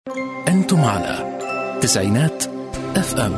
أنتم على تسعينات اف ام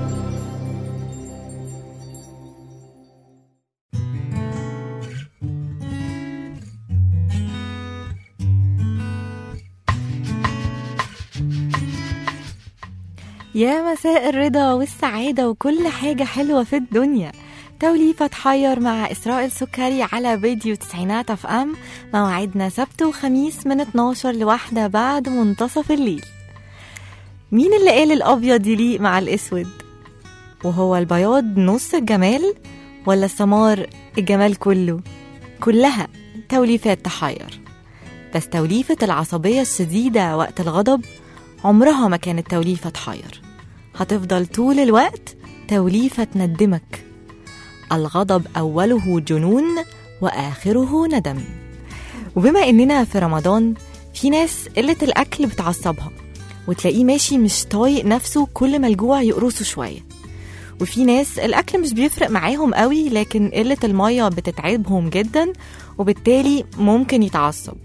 يا مساء الرضا والسعادة وكل حاجة حلوة في الدنيا توليفة حير مع إسراء السكري على فيديو تسعينات اف ام موعدنا سبت وخميس من 12 لواحدة بعد منتصف الليل مين اللي قال الأبيض يليق مع الأسود؟ وهو البياض نص الجمال ولا السمار الجمال كله؟ كلها توليفات تحير بس توليفة العصبية الشديدة وقت الغضب عمرها ما كانت توليفة تحير هتفضل طول الوقت توليفة تندمك الغضب أوله جنون وآخره ندم وبما إننا في رمضان في ناس قلة الأكل بتعصبها وتلاقيه ماشي مش طايق نفسه كل ما الجوع يقرصه شوية وفي ناس الأكل مش بيفرق معاهم قوي لكن قلة المية بتتعبهم جدا وبالتالي ممكن يتعصب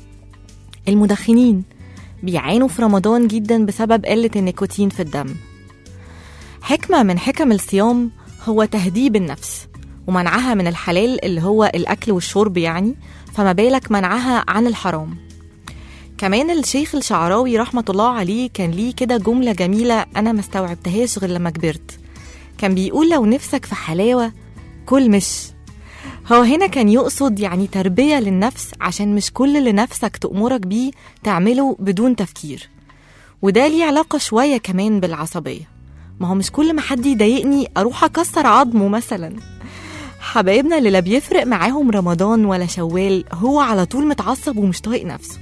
المدخنين بيعانوا في رمضان جدا بسبب قلة النيكوتين في الدم حكمة من حكم الصيام هو تهذيب النفس ومنعها من الحلال اللي هو الأكل والشرب يعني فما بالك منعها عن الحرام كمان الشيخ الشعراوي رحمة الله عليه كان ليه كده جملة جميلة أنا ما استوعبتهاش غير لما كبرت كان بيقول لو نفسك في حلاوة كل مش هو هنا كان يقصد يعني تربية للنفس عشان مش كل اللي نفسك تأمرك بيه تعمله بدون تفكير وده ليه علاقة شوية كمان بالعصبية ما هو مش كل ما حد يضايقني أروح أكسر عظمه مثلا حبايبنا اللي لا بيفرق معاهم رمضان ولا شوال هو على طول متعصب ومش طايق نفسه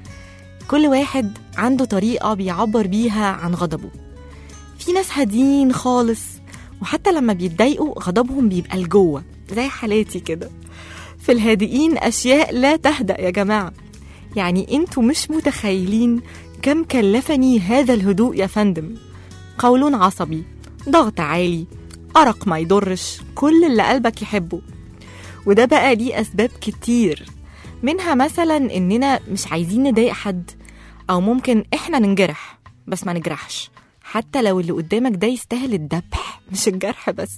كل واحد عنده طريقة بيعبر بيها عن غضبه في ناس هادين خالص وحتى لما بيتضايقوا غضبهم بيبقى لجوه زي حالاتي كده في الهادئين أشياء لا تهدأ يا جماعة يعني انتوا مش متخيلين كم كلفني هذا الهدوء يا فندم قول عصبي ضغط عالي أرق ما يضرش كل اللي قلبك يحبه وده بقى ليه أسباب كتير منها مثلا إننا مش عايزين نضايق حد أو ممكن إحنا ننجرح بس ما نجرحش حتى لو اللي قدامك ده يستاهل الذبح مش الجرح بس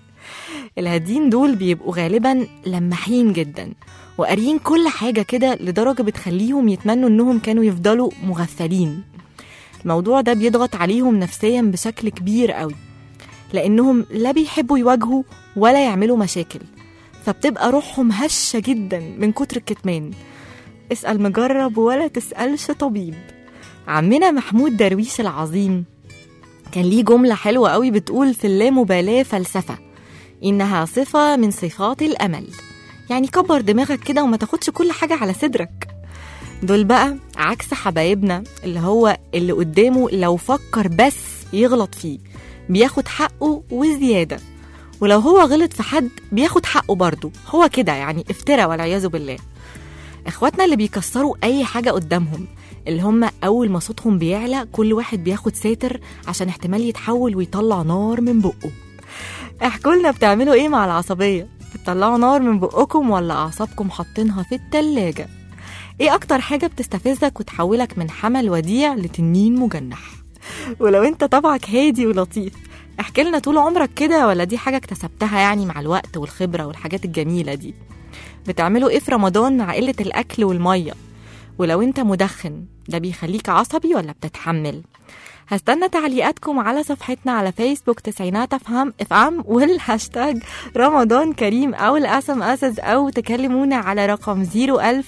الهادين دول بيبقوا غالبا لماحين جدا وقاريين كل حاجة كده لدرجة بتخليهم يتمنوا إنهم كانوا يفضلوا مغفلين الموضوع ده بيضغط عليهم نفسيا بشكل كبير قوي لأنهم لا بيحبوا يواجهوا ولا يعملوا مشاكل فبتبقى روحهم هشة جدا من كتر الكتمان اسأل مجرب ولا تسألش طبيب عمنا محمود درويش العظيم كان ليه جملة حلوة قوي بتقول في اللامبالاة فلسفة إنها صفة من صفات الأمل يعني كبر دماغك كده وما تاخدش كل حاجة على صدرك دول بقى عكس حبايبنا اللي هو اللي قدامه لو فكر بس يغلط فيه بياخد حقه وزيادة ولو هو غلط في حد بياخد حقه برضه هو كده يعني افترى والعياذ بالله اخواتنا اللي بيكسروا اي حاجة قدامهم اللي هم اول ما صوتهم بيعلى كل واحد بياخد ساتر عشان احتمال يتحول ويطلع نار من بقه احكوا لنا بتعملوا ايه مع العصبية بتطلعوا نار من بقكم ولا اعصابكم حاطينها في التلاجة ايه اكتر حاجة بتستفزك وتحولك من حمل وديع لتنين مجنح ولو انت طبعك هادي ولطيف احكي لنا طول عمرك كده ولا دي حاجة اكتسبتها يعني مع الوقت والخبرة والحاجات الجميلة دي بتعملوا ايه في رمضان مع قلة الأكل والمية ولو انت مدخن ده بيخليك عصبي ولا بتتحمل هستنى تعليقاتكم على صفحتنا على فيسبوك تسعينات افهم افهم والهاشتاج رمضان كريم او الاس ام اسز او تكلمونا على رقم 01000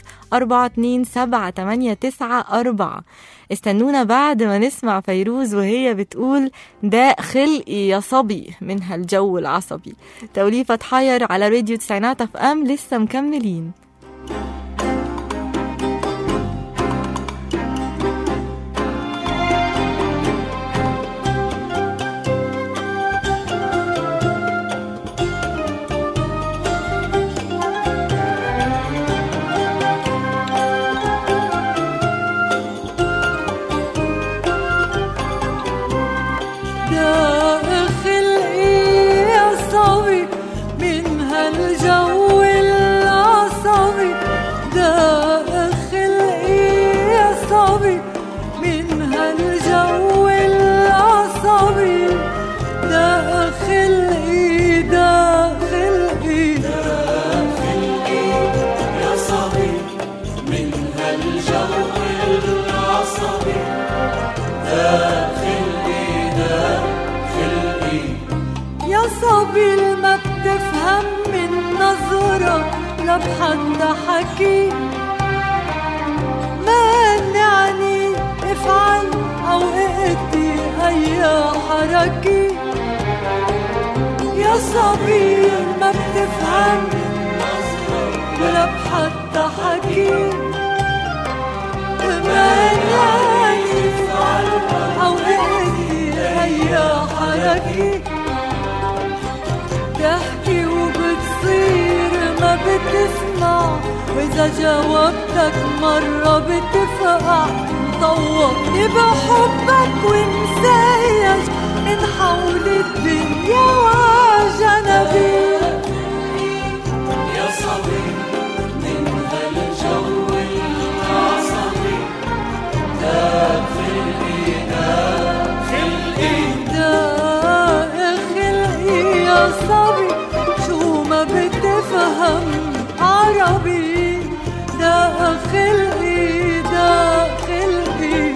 427 استنونا بعد ما نسمع فيروز وهي بتقول ده خلقي يا صبي منها الجو العصبي توليفة حير على راديو تسعينات اف ام لسه مكملين ده خلقي يا صبي من هالجو العصبي عصبي ما بتفهم من نظرة لا بحتى حكي مانعني افعل او ائتي هيا حركي يا صبي ما بتفهم ولا بحتى حكي مانعني افعل او ائتي هيا حركي تحكي وبتصير ما بتسمع وإذا جاوبتك مرة بتفقع طوقني بحبك ومسايج من حول الدنيا وجنبي يا صبي من هالجو العصبي داخل خلقي يا صبي شو ما بتفهم عربي دا خلقي دا خلقي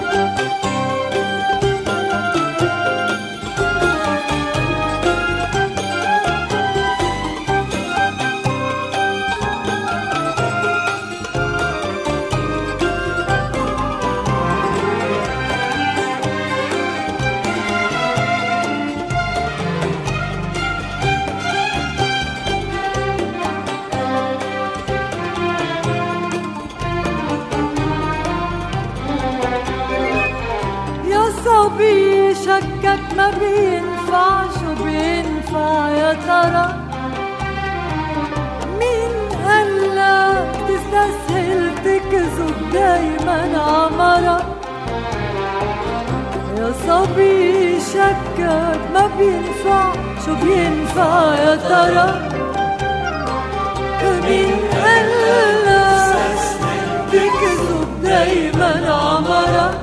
يا صبي شكك ما بينفع شو بينفع يا ترى مين قالك تستسهل تكذب دايما عمرة يا صبي شكك ما بينفع شو بينفع يا ترى مين قالك تكذب دايما عمرة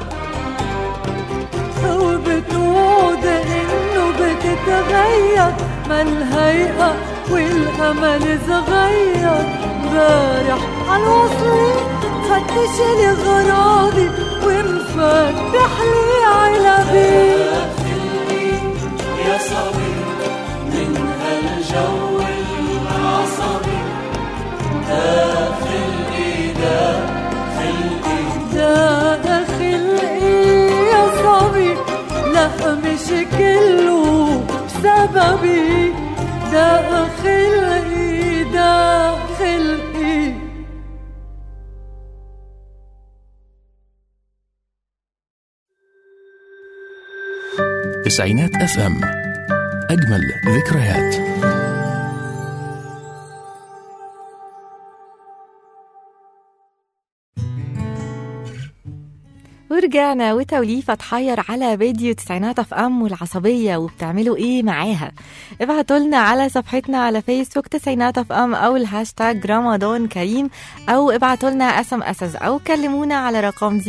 وبتوعد انه بتتغير ما الهيئة والامل صغير امبارح عالوصل فتش لي غراضي ومفتح لي علبي يا صبي من هالجو العصبي داخل ايدك ده خلقي يا صبي لا مش كله بسببي ده خلقي ده خلقي تسعينات اف ام اجمل ذكريات ورجعنا وتوليفة تحير على فيديو تسعينات اف ام والعصبية وبتعملوا ايه معاها ابعتوا لنا على صفحتنا على فيسبوك تسعينات اف ام او الهاشتاج رمضان كريم او ابعتوا لنا اس ام اس او كلمونا على رقم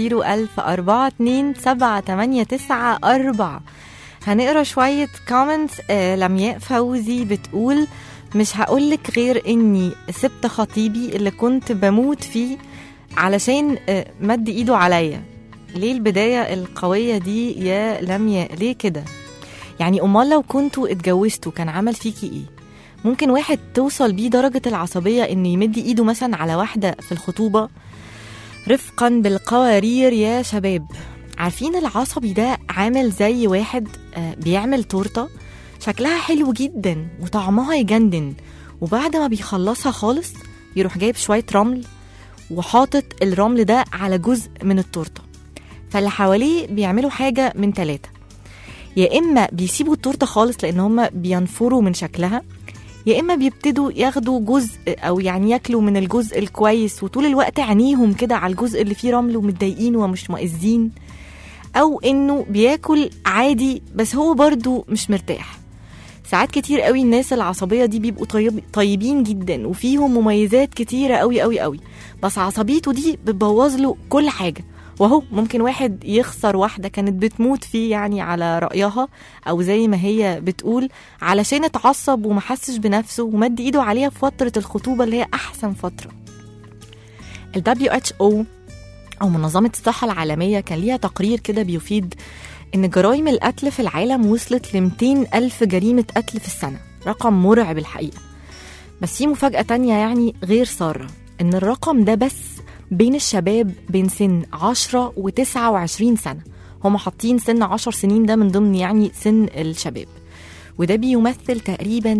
010427894 هنقرا شوية كومنتس آه لمياء فوزي بتقول مش هقولك غير اني سبت خطيبي اللي كنت بموت فيه علشان آه مد ايده عليا ليه البداية القوية دي يا لمياء ليه كده يعني امال لو كنتوا اتجوزتوا كان عمل فيكي ايه ممكن واحد توصل بيه درجة العصبية انه يمد ايده مثلا على واحدة في الخطوبة رفقا بالقوارير يا شباب عارفين العصبي ده عامل زي واحد آه، بيعمل تورته شكلها حلو جدا وطعمها يجنن وبعد ما بيخلصها خالص يروح جايب شوية رمل وحاطط الرمل ده على جزء من التورته فاللي حواليه بيعملوا حاجة من ثلاثة يا إما بيسيبوا التورته خالص لأن هم بينفروا من شكلها يا إما بيبتدوا ياخدوا جزء أو يعني ياكلوا من الجزء الكويس وطول الوقت عينيهم كده على الجزء اللي فيه رمل ومتضايقين ومش مئزين أو إنه بياكل عادي بس هو برضو مش مرتاح ساعات كتير قوي الناس العصبية دي بيبقوا طيب طيبين جدا وفيهم مميزات كتيرة قوي قوي قوي بس عصبيته دي بتبوظ له كل حاجة وهو ممكن واحد يخسر واحدة كانت بتموت فيه يعني على رأيها أو زي ما هي بتقول علشان اتعصب ومحسش بنفسه ومد إيده عليها في فترة الخطوبة اللي هي أحسن فترة ال WHO أو منظمة الصحة العالمية كان ليها تقرير كده بيفيد إن جرائم القتل في العالم وصلت ل 200 ألف جريمة قتل في السنة رقم مرعب الحقيقة بس في مفاجأة تانية يعني غير سارة إن الرقم ده بس بين الشباب بين سن 10 و 29 سنة هم حاطين سن 10 سنين ده من ضمن يعني سن الشباب وده بيمثل تقريبا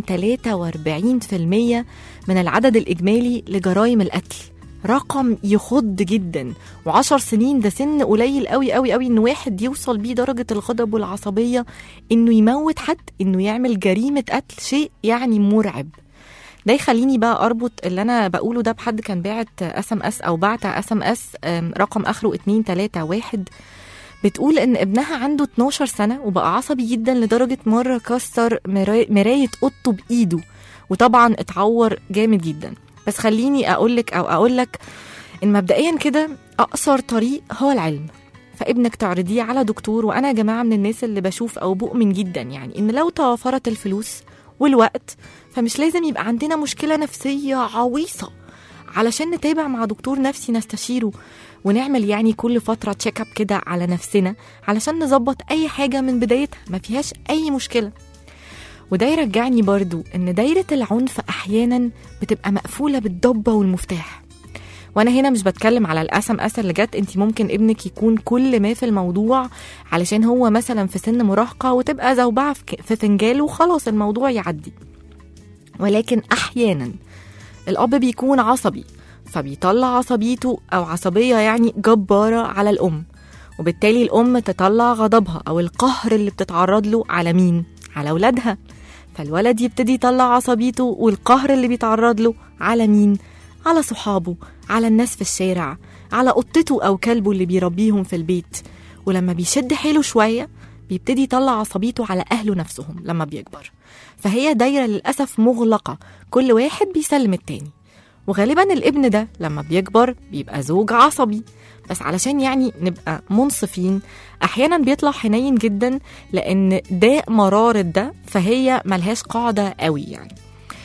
43% من العدد الإجمالي لجرائم القتل رقم يخض جدا وعشر سنين ده سن قليل قوي قوي قوي ان واحد يوصل بيه درجة الغضب والعصبية انه يموت حد انه يعمل جريمة قتل شيء يعني مرعب ده يخليني بقى اربط اللي انا بقوله ده بحد كان باعت اس ام اس او بعت اس ام اس رقم اخره 231 بتقول ان ابنها عنده 12 سنه وبقى عصبي جدا لدرجه مره كسر مرا- مرايه اوضته بايده وطبعا اتعور جامد جدا بس خليني اقول لك او اقول لك ان مبدئيا كده اقصر طريق هو العلم فابنك تعرضيه على دكتور وانا يا جماعه من الناس اللي بشوف او بؤمن جدا يعني ان لو توفرت الفلوس والوقت فمش لازم يبقى عندنا مشكله نفسيه عويصه علشان نتابع مع دكتور نفسي نستشيره ونعمل يعني كل فترة تشيك اب كده على نفسنا علشان نظبط أي حاجة من بدايتها ما فيهاش أي مشكلة وده يرجعني برضو إن دايرة العنف أحيانا بتبقى مقفولة بالضبة والمفتاح وانا هنا مش بتكلم على الاس ام اس اللي جت انت ممكن ابنك يكون كل ما في الموضوع علشان هو مثلا في سن مراهقه وتبقى زوبعه في ك- في فنجال وخلاص الموضوع يعدي ولكن احيانا الاب بيكون عصبي فبيطلع عصبيته او عصبيه يعني جباره على الام وبالتالي الام تطلع غضبها او القهر اللي بتتعرض له على مين على اولادها فالولد يبتدي يطلع عصبيته والقهر اللي بيتعرض له على مين على صحابه على الناس في الشارع على قطته او كلبه اللي بيربيهم في البيت ولما بيشد حيله شويه بيبتدي يطلع عصبيته على اهله نفسهم لما بيكبر فهي دايره للاسف مغلقه كل واحد بيسلم التاني وغالبا الابن ده لما بيكبر بيبقى زوج عصبي بس علشان يعني نبقى منصفين احيانا بيطلع حنين جدا لان ده مرارة ده فهي ملهاش قاعدة قوي يعني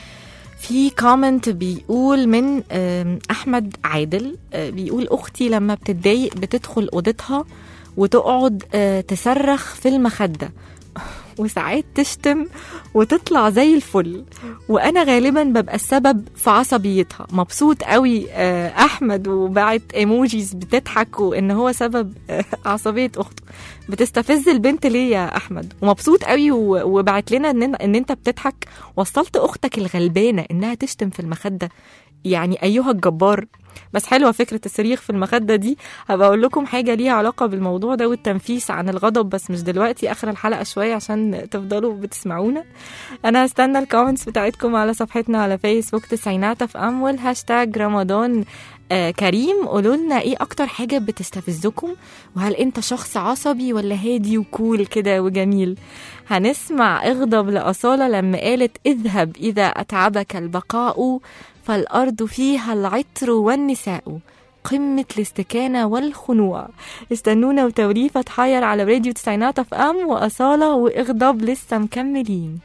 في كومنت بيقول من آم، احمد عادل آه، بيقول اختي لما بتتضايق بتدخل اوضتها وتقعد آه، تصرخ في المخده وساعات تشتم وتطلع زي الفل وانا غالبا ببقى السبب في عصبيتها مبسوط قوي آه، احمد وبعت ايموجيز بتضحك وان هو سبب آه، عصبيه اخته بتستفز البنت ليه يا احمد ومبسوط قوي و- وبعت لنا ان ان انت بتضحك وصلت اختك الغلبانه انها تشتم في المخده يعني ايها الجبار بس حلوه فكره الصريخ في المخده دي هبقى اقول لكم حاجه ليها علاقه بالموضوع ده والتنفيس عن الغضب بس مش دلوقتي اخر الحلقه شويه عشان تفضلوا بتسمعونا انا هستنى الكومنتس بتاعتكم على صفحتنا على فيسبوك تسعينات اف ام والهاشتاج رمضان آه كريم قولوا لنا ايه اكتر حاجه بتستفزكم وهل انت شخص عصبي ولا هادي وكول كده وجميل هنسمع اغضب لأصالة لما قالت اذهب إذا أتعبك البقاء فالأرض فيها العطر والنساء قمة الاستكانة والخنوع استنونا وتوليفة تحير على راديو تسعينات اف ام وأصالة واغضب لسه مكملين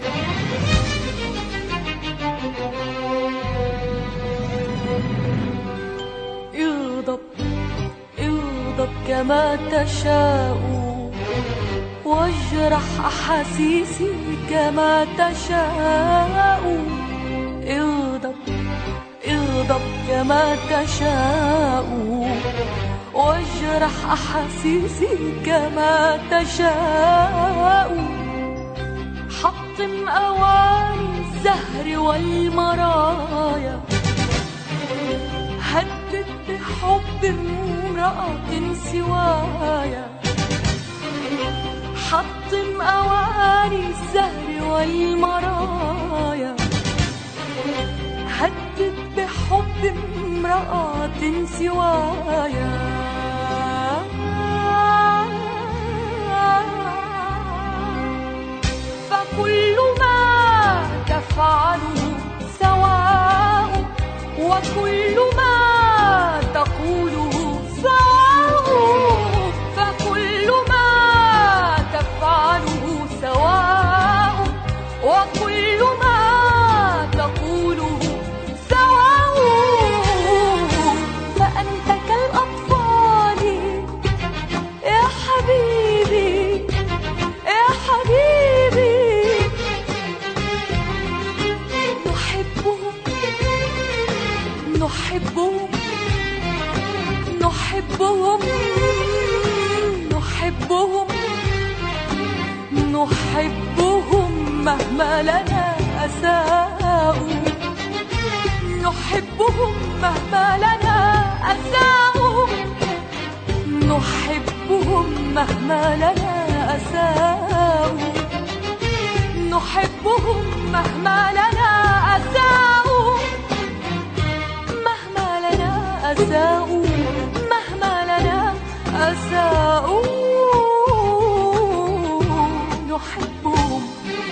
اغضب اغضب كما تشاء واجرح احاسيسي كما تشاء اغضب اغضب كما تشاء واجرح احاسيسي كما تشاء حطم اواني الزهر والمرايا هدد بحب امرأة سوايا حطم أواني الزهر والمرايا هدد بحب امرأة سوايا فكل ما تفعله سواء وكل ما تقوله سواء فكل ما تفعله سواء وكل ما تقوله سواء فأنت كالأطفال نحبهم نحبهم نحبهم مهما لنا أساءوا نحبهم مهما لنا أساءوا نحبهم مهما لنا أساءوا نحبهم مهما لنا أساءوا مهما لنا أساءوا مهما لنا أساءوا نحبهم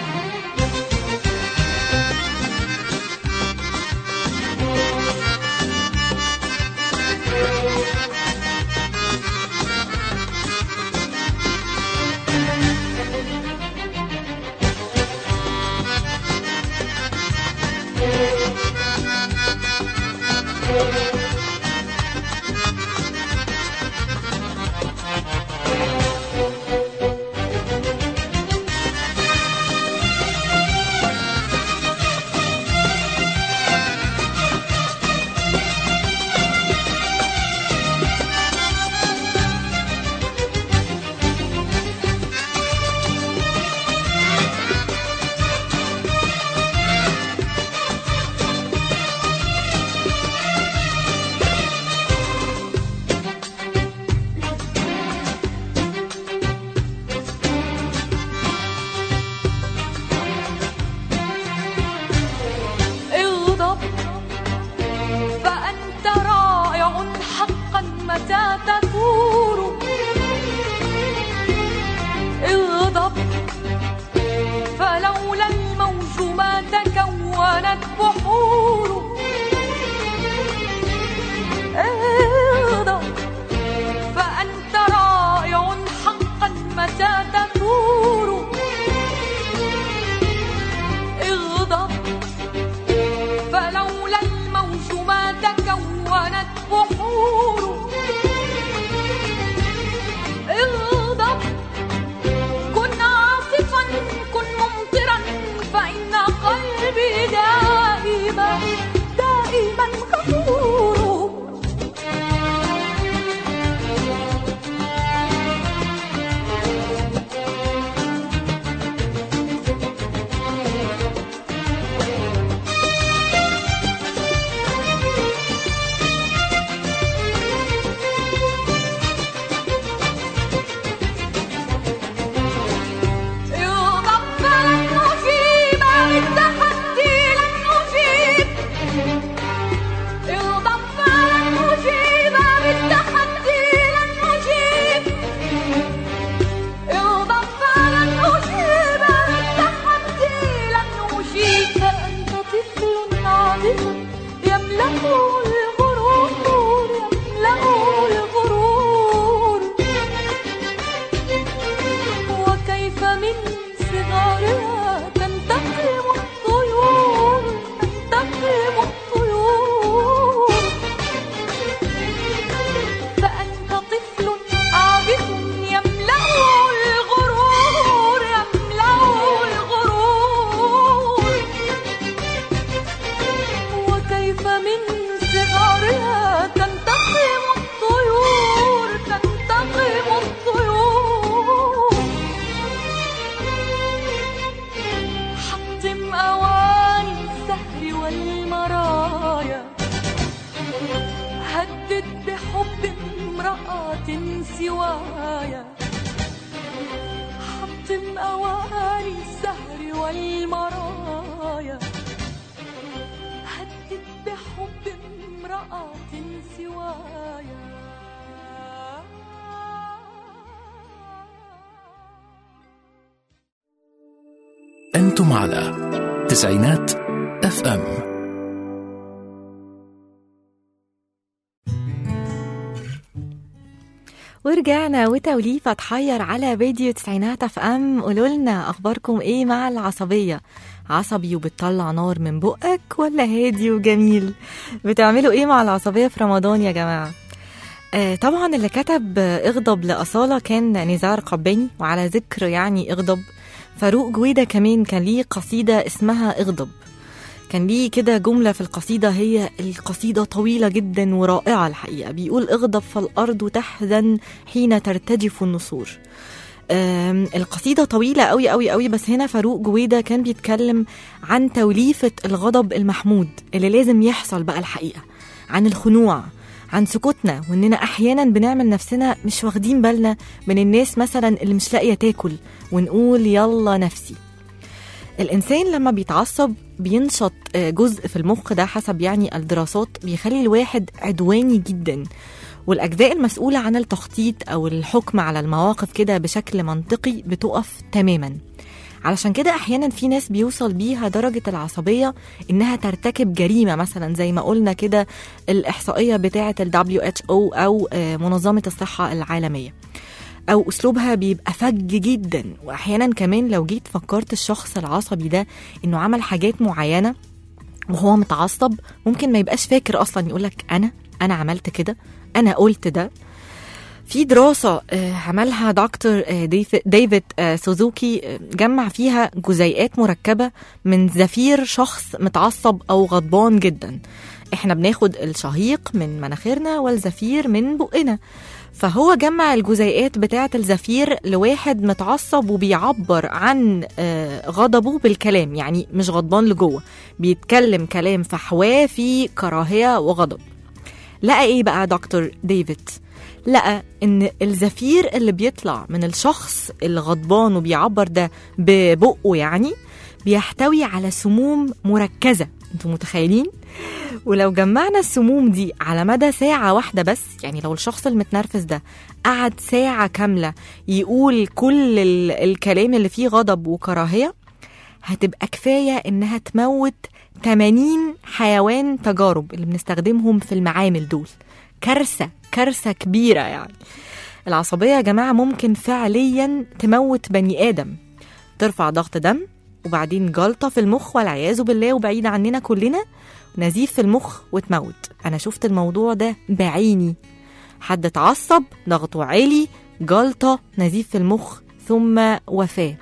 اغضب فأنت رائع حقا متى تثور اغضب فلولا الموج ما تكونت بحور اغضب فأنت رائع حقا متى تثور اغضب فلولا الموج ما تكونت بحور اغضب كن عاصفا كن ممطرا فإن قلبي دائما دائما غفور اغضب فلن نجيب بالتحدي لن نجيب اغضب فلن نجيب بالتحدي لن نجيب اغضب فلن نجيب بالتحدي لن نجيب فأنت طفل عاطف يملأ الغرور يملأ الغرور وكيف من صغارها تنتقم الطيور تنتقم الطيور فأنت طفل عابث يملأ الغرور يملأ الغرور وكيف من صغارها تنتقم الطيور تنتقم الطيور حطم أواني السهر والمرايا هدد بحب امرأة سوايا حطم أواني السهر والمرايا هدد بحب امرأة سوايا أنتم على تسعينات اف ام ورجعنا وتوليفة تحير على فيديو تسعينات اف ام قولوا لنا اخباركم ايه مع العصبية عصبي وبتطلع نار من بقك ولا هادي وجميل بتعملوا ايه مع العصبية في رمضان يا جماعة آه طبعا اللي كتب آه، اغضب لأصالة كان نزار قباني وعلى ذكر يعني اغضب فاروق جويدة كمان كان ليه قصيدة اسمها اغضب كان ليه كده جملة في القصيدة هي القصيدة طويلة جدا ورائعة الحقيقة بيقول اغضب فالأرض تحزن حين ترتجف النسور آم، القصيدة طويلة قوي قوي قوي بس هنا فاروق جويدة كان بيتكلم عن توليفة الغضب المحمود اللي لازم يحصل بقى الحقيقة عن الخنوع عن سكوتنا واننا احيانا بنعمل نفسنا مش واخدين بالنا من الناس مثلا اللي مش لاقيه تاكل ونقول يلا نفسي الانسان لما بيتعصب بينشط آه، جزء في المخ ده حسب يعني الدراسات بيخلي الواحد عدواني جدا والاجزاء المسؤوله عن التخطيط او الحكم على المواقف كده بشكل منطقي بتقف تماما علشان كده احيانا في ناس بيوصل بيها درجه العصبيه انها ترتكب جريمه مثلا زي ما قلنا كده الاحصائيه بتاعه ال WHO او آه، منظمه الصحه العالميه او اسلوبها بيبقى فج جدا واحيانا كمان لو جيت فكرت الشخص العصبي ده انه عمل حاجات معينه وهو متعصب ممكن ما يبقاش فاكر اصلا يقولك انا انا عملت كده انا قلت ده في دراسة آه، عملها دكتور آه، ديف- ديفيد آه، سوزوكي آه، جمع فيها جزيئات مركبة من زفير شخص متعصب أو غضبان جدا احنا بناخد الشهيق من مناخيرنا والزفير من بقنا فهو جمع الجزيئات بتاعة الزفير لواحد متعصب وبيعبر عن آه، غضبه بالكلام يعني مش غضبان لجوه بيتكلم كلام فحواه فيه كراهية وغضب لقى ايه بقى دكتور ديفيد لقى ان الزفير اللي بيطلع من الشخص الغضبان وبيعبر ده ببقه يعني بيحتوي على سموم مركزة انتوا متخيلين ولو جمعنا السموم دي على مدى ساعة واحدة بس يعني لو الشخص المتنرفز ده قعد ساعة كاملة يقول كل ال- الكلام اللي فيه غضب وكراهية هتبقى كفاية إنها تموت 80 حيوان تجارب اللي بنستخدمهم في المعامل دول كارثة كارثة كبيرة يعني العصبية يا جماعة ممكن فعليا تموت بني آدم ترفع ضغط دم وبعدين جلطة في المخ والعياذ بالله وبعيد عننا كلنا نزيف في المخ وتموت أنا شفت الموضوع ده بعيني حد اتعصب ضغطه عالي جلطة نزيف في المخ ثم وفاة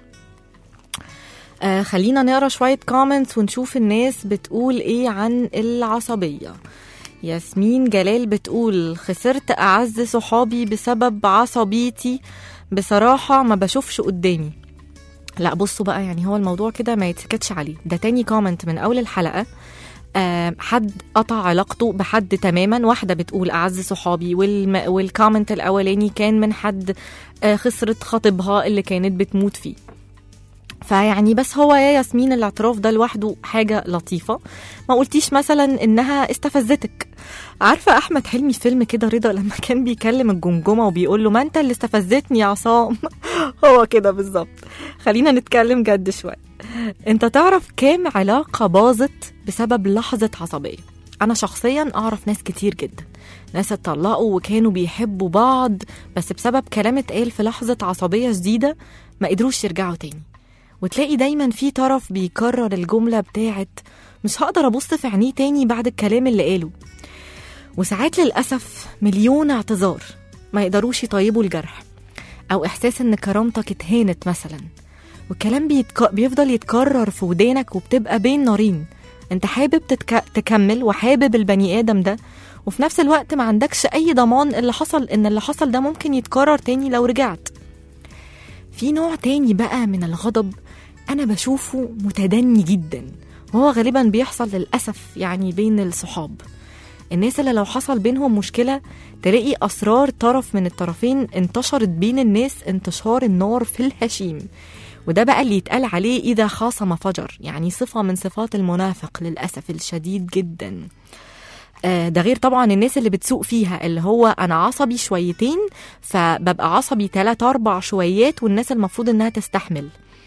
آه خلينا نقرا شوية كومنتس ونشوف الناس بتقول ايه عن العصبية ياسمين جلال بتقول خسرت أعز صحابي بسبب عصبيتي بصراحة ما بشوفش قدامي لا بصوا بقى يعني هو الموضوع كده ما يتسكتش عليه ده تاني كومنت من أول الحلقة آه حد قطع علاقته بحد تماما واحدة بتقول أعز صحابي والم... والكومنت الأولاني كان من حد آه خسرت خطيبها اللي كانت بتموت فيه فيعني بس هو يا ياسمين الاعتراف ده لوحده حاجة لطيفة ما قلتيش مثلا انها استفزتك عارفة أحمد حلمي في فيلم كده رضا لما كان بيكلم الجمجمة وبيقول له ما أنت اللي استفزتني يا عصام هو كده بالظبط خلينا نتكلم جد شوية أنت تعرف كام علاقة باظت بسبب لحظة عصبية أنا شخصيا أعرف ناس كتير جدا ناس اتطلقوا وكانوا بيحبوا بعض بس بسبب كلام اتقال في لحظة عصبية شديدة ما قدروش يرجعوا تاني وتلاقي دايما في طرف بيكرر الجملة بتاعت مش هقدر أبص في عينيه تاني بعد الكلام اللي قاله وساعات للأسف مليون اعتذار ما يقدروش يطيبوا الجرح أو إحساس إن كرامتك اتهانت مثلا والكلام بيتك... بيفضل يتكرر في ودانك وبتبقى بين نارين انت حابب تتك... تكمل وحابب البني آدم ده وفي نفس الوقت ما عندكش أي ضمان اللي حصل إن اللي حصل ده ممكن يتكرر تاني لو رجعت في نوع تاني بقى من الغضب أنا بشوفه متدني جدا وهو غالبا بيحصل للأسف يعني بين الصحاب الناس اللي لو حصل بينهم مشكلة تلاقي أسرار طرف من الطرفين انتشرت بين الناس انتشار النار في الهشيم وده بقى اللي يتقال عليه إذا خاصم فجر يعني صفة من صفات المنافق للأسف الشديد جدا آه، ده غير طبعا الناس اللي بتسوق فيها اللي هو انا عصبي شويتين فببقى عصبي تلات اربع شويات والناس المفروض انها تستحمل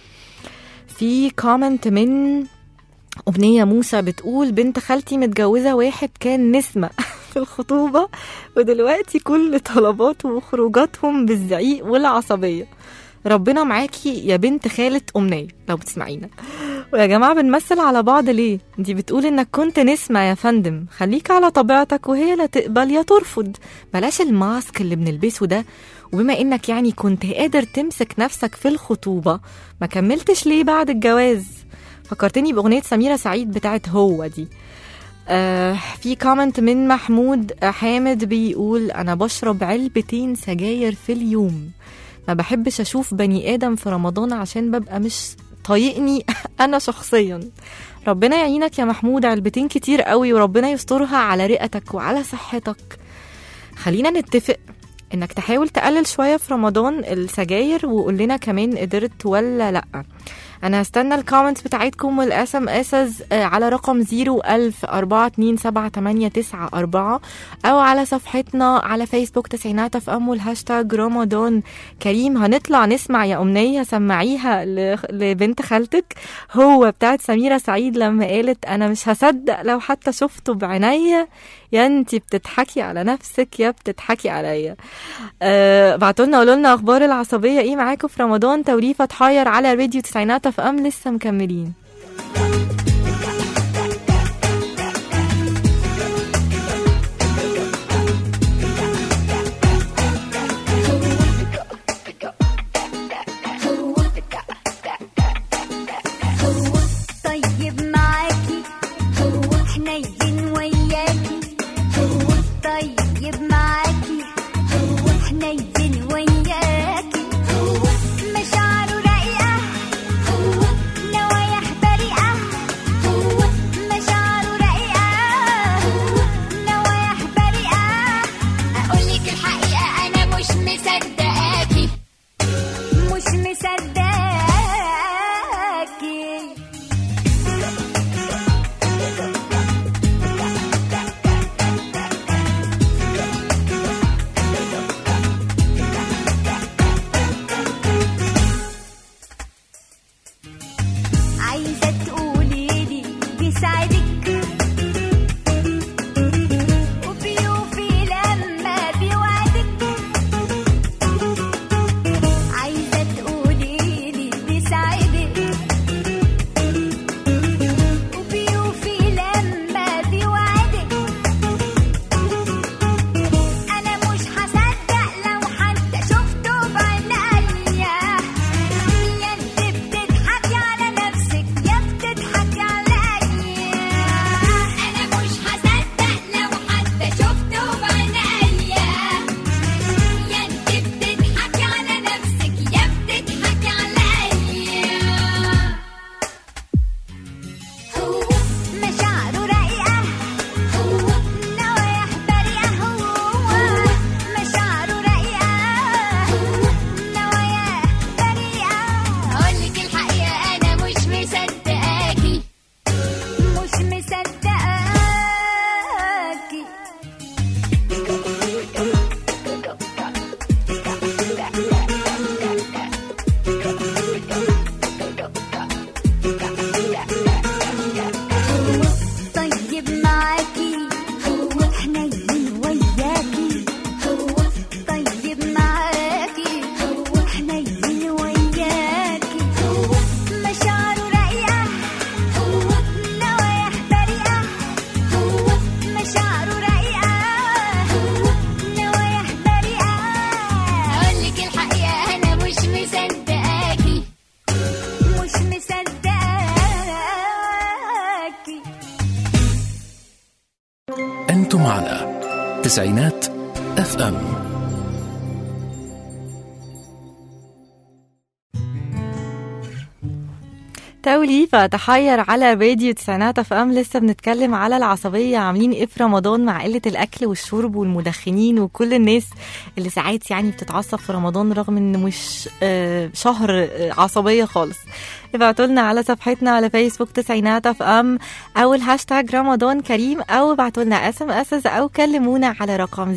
في كومنت من أمنية موسى بتقول بنت خالتي متجوزة واحد كان نسمة في الخطوبة ودلوقتي كل طلباته وخروجاتهم بالزعيق والعصبية ربنا معاكي يا بنت خالة أمنية لو بتسمعينا ويا جماعة بنمثل على بعض ليه؟ دي بتقول إنك كنت نسمة يا فندم خليك على طبيعتك وهي لا تقبل يا ترفض بلاش الماسك اللي بنلبسه ده وبما إنك يعني كنت قادر تمسك نفسك في الخطوبة ما كملتش ليه بعد الجواز؟ فكرتني باغنيه سميره سعيد بتاعت هو دي آه في كومنت من محمود حامد بيقول انا بشرب علبتين سجاير في اليوم ما بحبش اشوف بني ادم في رمضان عشان ببقى مش طايقني انا شخصيا ربنا يعينك يا محمود علبتين كتير قوي وربنا يسترها على رئتك وعلى صحتك خلينا نتفق انك تحاول تقلل شويه في رمضان السجاير وقول لنا كمان قدرت ولا لا انا هستنى الكومنتس بتاعتكم والاس ام اسز على رقم 01000 427 او على صفحتنا على فيسبوك تسعينات اف ام والهاشتاج رمضان كريم هنطلع نسمع يا امنيه سمعيها ل- لبنت خالتك هو بتاعت سميره سعيد لما قالت انا مش هصدق لو حتى شفته بعينيا يا انتي بتضحكي على نفسك يا بتضحكي عليا أه بعتوا لنا قولوا لنا اخبار العصبيه ايه معاكم في رمضان توليفه تحير على راديو تسعينات اف ام لسه مكملين طيب معاكي هو حنين وياكي هو طيب معاكي هو حنين وياكي هو مشاعره رايقة هو نوايح بريئة هو مشاعره رايقة هو نوايح بريئة أقولك الحقيقة أنا مش مصدقاكي مش مصدقاكي عايزة تقوليلي بيساعدك وبيوفي لما بيوعدك عايزة تقوليلي بيساعدك وبيوفي لما بيوعدك أنا مش هصدق لو حتى شفته بعينيا يا انت بتضحكي على نفسك يا بتضحكي عليا انا مش هصدق لو حتى شفته بعينيا يا انت بتضحكي على نفسك يا بتضحكي عليا هو مشاعره رايقة هو نوايح بريئة هو مشاعره رايقة هو نوايح بريئة أقولك الحقيقة أنا مش مصدقاكي مش مصدقاكي هو طيب معاكي هو حنين وياكي هو طيب معاكي هو حنين وياكي هو مشاعره رايقة هو نوايح بريئة هو مشاعره رايقة هو نوايح بريئة أقولك الحقيقة أنا مش مصدقاكي مش مصدقاكي أنتم على تسعينات اف ام توليفة تحير على راديو تسعينات اف ام لسه بنتكلم على العصبية عاملين ايه في رمضان مع قلة الأكل والشرب والمدخنين وكل الناس اللي ساعات يعني بتتعصب في رمضان رغم ان مش آه، شهر آه، عصبية خالص ابعتوا لنا على صفحتنا على فيسبوك تسعينات اف ام او الهاشتاج رمضان كريم او ابعتوا لنا اس ام اس او كلمونا على رقم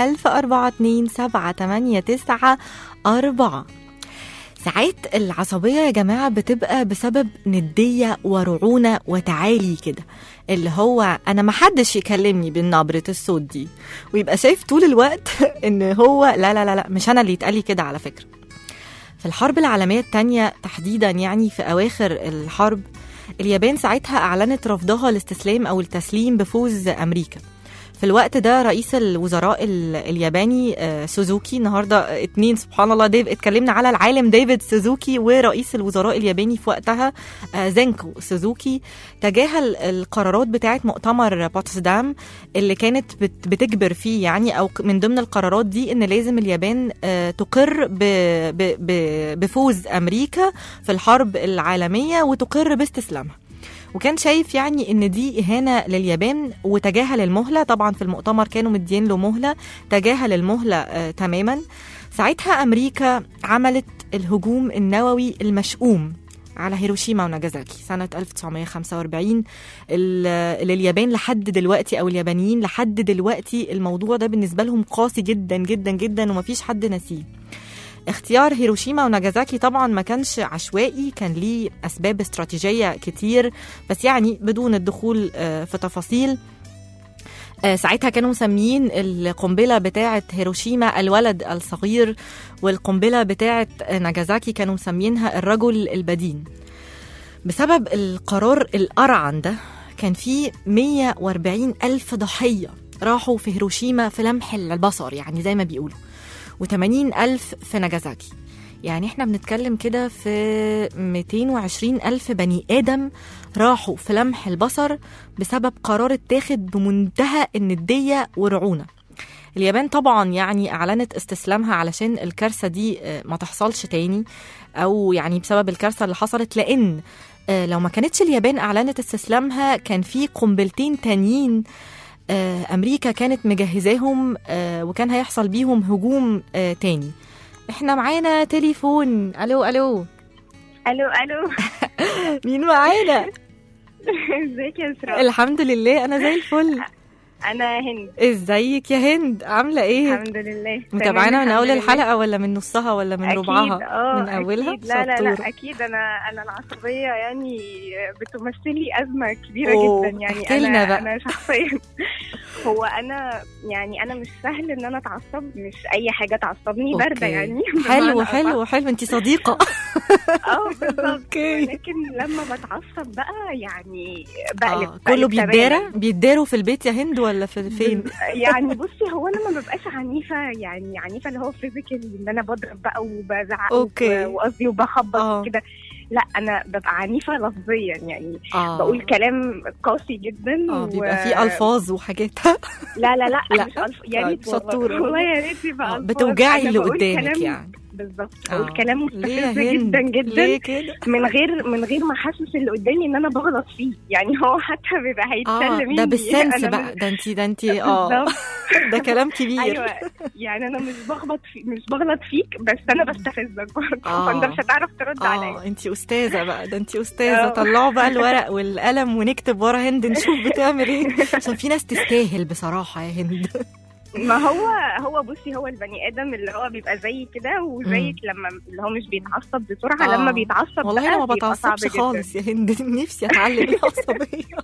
01042 ساعات العصبية يا جماعة بتبقى بسبب ندية ورعونة وتعالي كده اللي هو أنا محدش يكلمني بالنبرة الصوت دي ويبقى شايف طول الوقت إن هو لا لا لا لا مش أنا اللي يتقالي كده على فكرة في الحرب العالمية التانية تحديدا يعني في أواخر الحرب اليابان ساعتها أعلنت رفضها الاستسلام أو التسليم بفوز أمريكا في الوقت ده رئيس الوزراء ال- الياباني آه، سوزوكي النهارده آه، اتنين سبحان الله ديف اتكلمنا على العالم ديفيد سوزوكي ورئيس الوزراء الياباني في وقتها آه، زينكو سوزوكي تجاهل القرارات بتاعه مؤتمر بوتسدام اللي كانت بت- بتجبر فيه يعني او ك- من ضمن القرارات دي ان لازم اليابان آه، تقر ب- ب- ب- بفوز امريكا في الحرب العالميه وتقر باستسلامها وكان شايف يعني ان دي اهانه لليابان وتجاهل المهله طبعا في المؤتمر كانوا مدين له مهله تجاهل المهله آه تماما ساعتها امريكا عملت الهجوم النووي المشؤوم على هيروشيما وناجازاكي سنة 1945 ال- اللي اليابان لحد دلوقتي أو اليابانيين لحد دلوقتي الموضوع ده بالنسبة لهم قاسي جدا جدا جدا ومفيش حد نسيه اختيار هيروشيما وناجازاكي طبعا ما كانش عشوائي كان ليه اسباب استراتيجيه كتير بس يعني بدون الدخول آه، في تفاصيل آه، ساعتها كانوا مسميين القنبله بتاعه هيروشيما الولد الصغير والقنبله بتاعه ناجازاكي كانوا مسمينها الرجل البدين بسبب القرار الأرعن ده كان في 140 ألف ضحية راحوا في هيروشيما في لمح البصر يعني زي ما بيقولوا و80 ألف في ناجازاكي يعني احنا بنتكلم كده في 220 ألف بني آدم راحوا في لمح البصر بسبب قرار اتاخد بمنتهى الندية ورعونة اليابان طبعا يعني أعلنت استسلامها علشان الكارثة دي آه، ما تحصلش تاني أو يعني بسبب الكارثة اللي حصلت لأن آه، لو ما كانتش اليابان أعلنت استسلامها كان في قنبلتين تانيين آه، أمريكا كانت مجهزاهم آه، وكان هيحصل بيهم هجوم آه، تاني احنا معانا تليفون الو الو الو الو مين معانا ازيك يا اسراء الحمد لله انا زي الفل انا هند ازيك يا هند عامله ايه الحمد لله متابعانا تمام، من اول الحمد لله. الحلقه ولا من نصها ولا من أكيد، ربعها آه، من اولها أكيد. لا لا لا شطورة. اكيد انا انا العصبيه يعني بتمثل لي ازمه كبيره أوه، جدا يعني احكي لنا انا بقى. انا شخصيا هو انا يعني انا مش سهل ان انا اتعصب مش اي حاجه تعصبني أوكي. بارده يعني حلو بمعنى حلو حلو انت صديقه أصح. اه بالظبط اوكي لكن لما بتعصب بقى يعني بقلب آه. كله بقلب تماماً. بيتدارى بيتداروا في البيت يا هند ولا في فين يعني بصي هو انا ما ببقاش عنيفه يعني عنيفه اللي هو فيزيكال ان انا بضرب بقى وبزعق أوكي. و- وقصدي وبخبط آه. وكده لا انا ببقى عنيفه لفظيا يعني اه بقول كلام قاسي جدا اه و- بيبقى في الفاظ وحاجات لا لا لا, لا. مش ألف... يا آه، ريت والله. شطورة. والله يا ريت يبقى آه، ألفاظ. بتوجعي أنا اللي بقول قدامك كلام- يعني بالظبط آه. بقول كلام ليه يا مستفز هند جدا جدا ليه كده من غير من غير ما احسس اللي قدامي ان انا بغلط فيه يعني هو حتى بيبقى اه هيتسلى مني ده بالسنس أنا بقى مش- ده انت ده انت اه بالظبط. ده كلام كبير ايوه يعني انا مش بغلط في مش بغلط فيك بس انا بستفزك برضه آه. فانت مش هتعرف ترد عليا اه انت استاذه بقى ده انت استاذه آه. طلعوا بقى الورق والقلم ونكتب ورا هند نشوف بتعمل ايه عشان في ناس تستاهل بصراحه يا هند ما هو هو بصي هو البني ادم اللي هو بيبقى زي كده وزيك لما اللي هو مش بيتعصب بسرعه آه. لما بيتعصب والله بقى انا ما بيبقى صعب بتعصبش جدا. خالص يا هند نفسي اتعلم العصبيه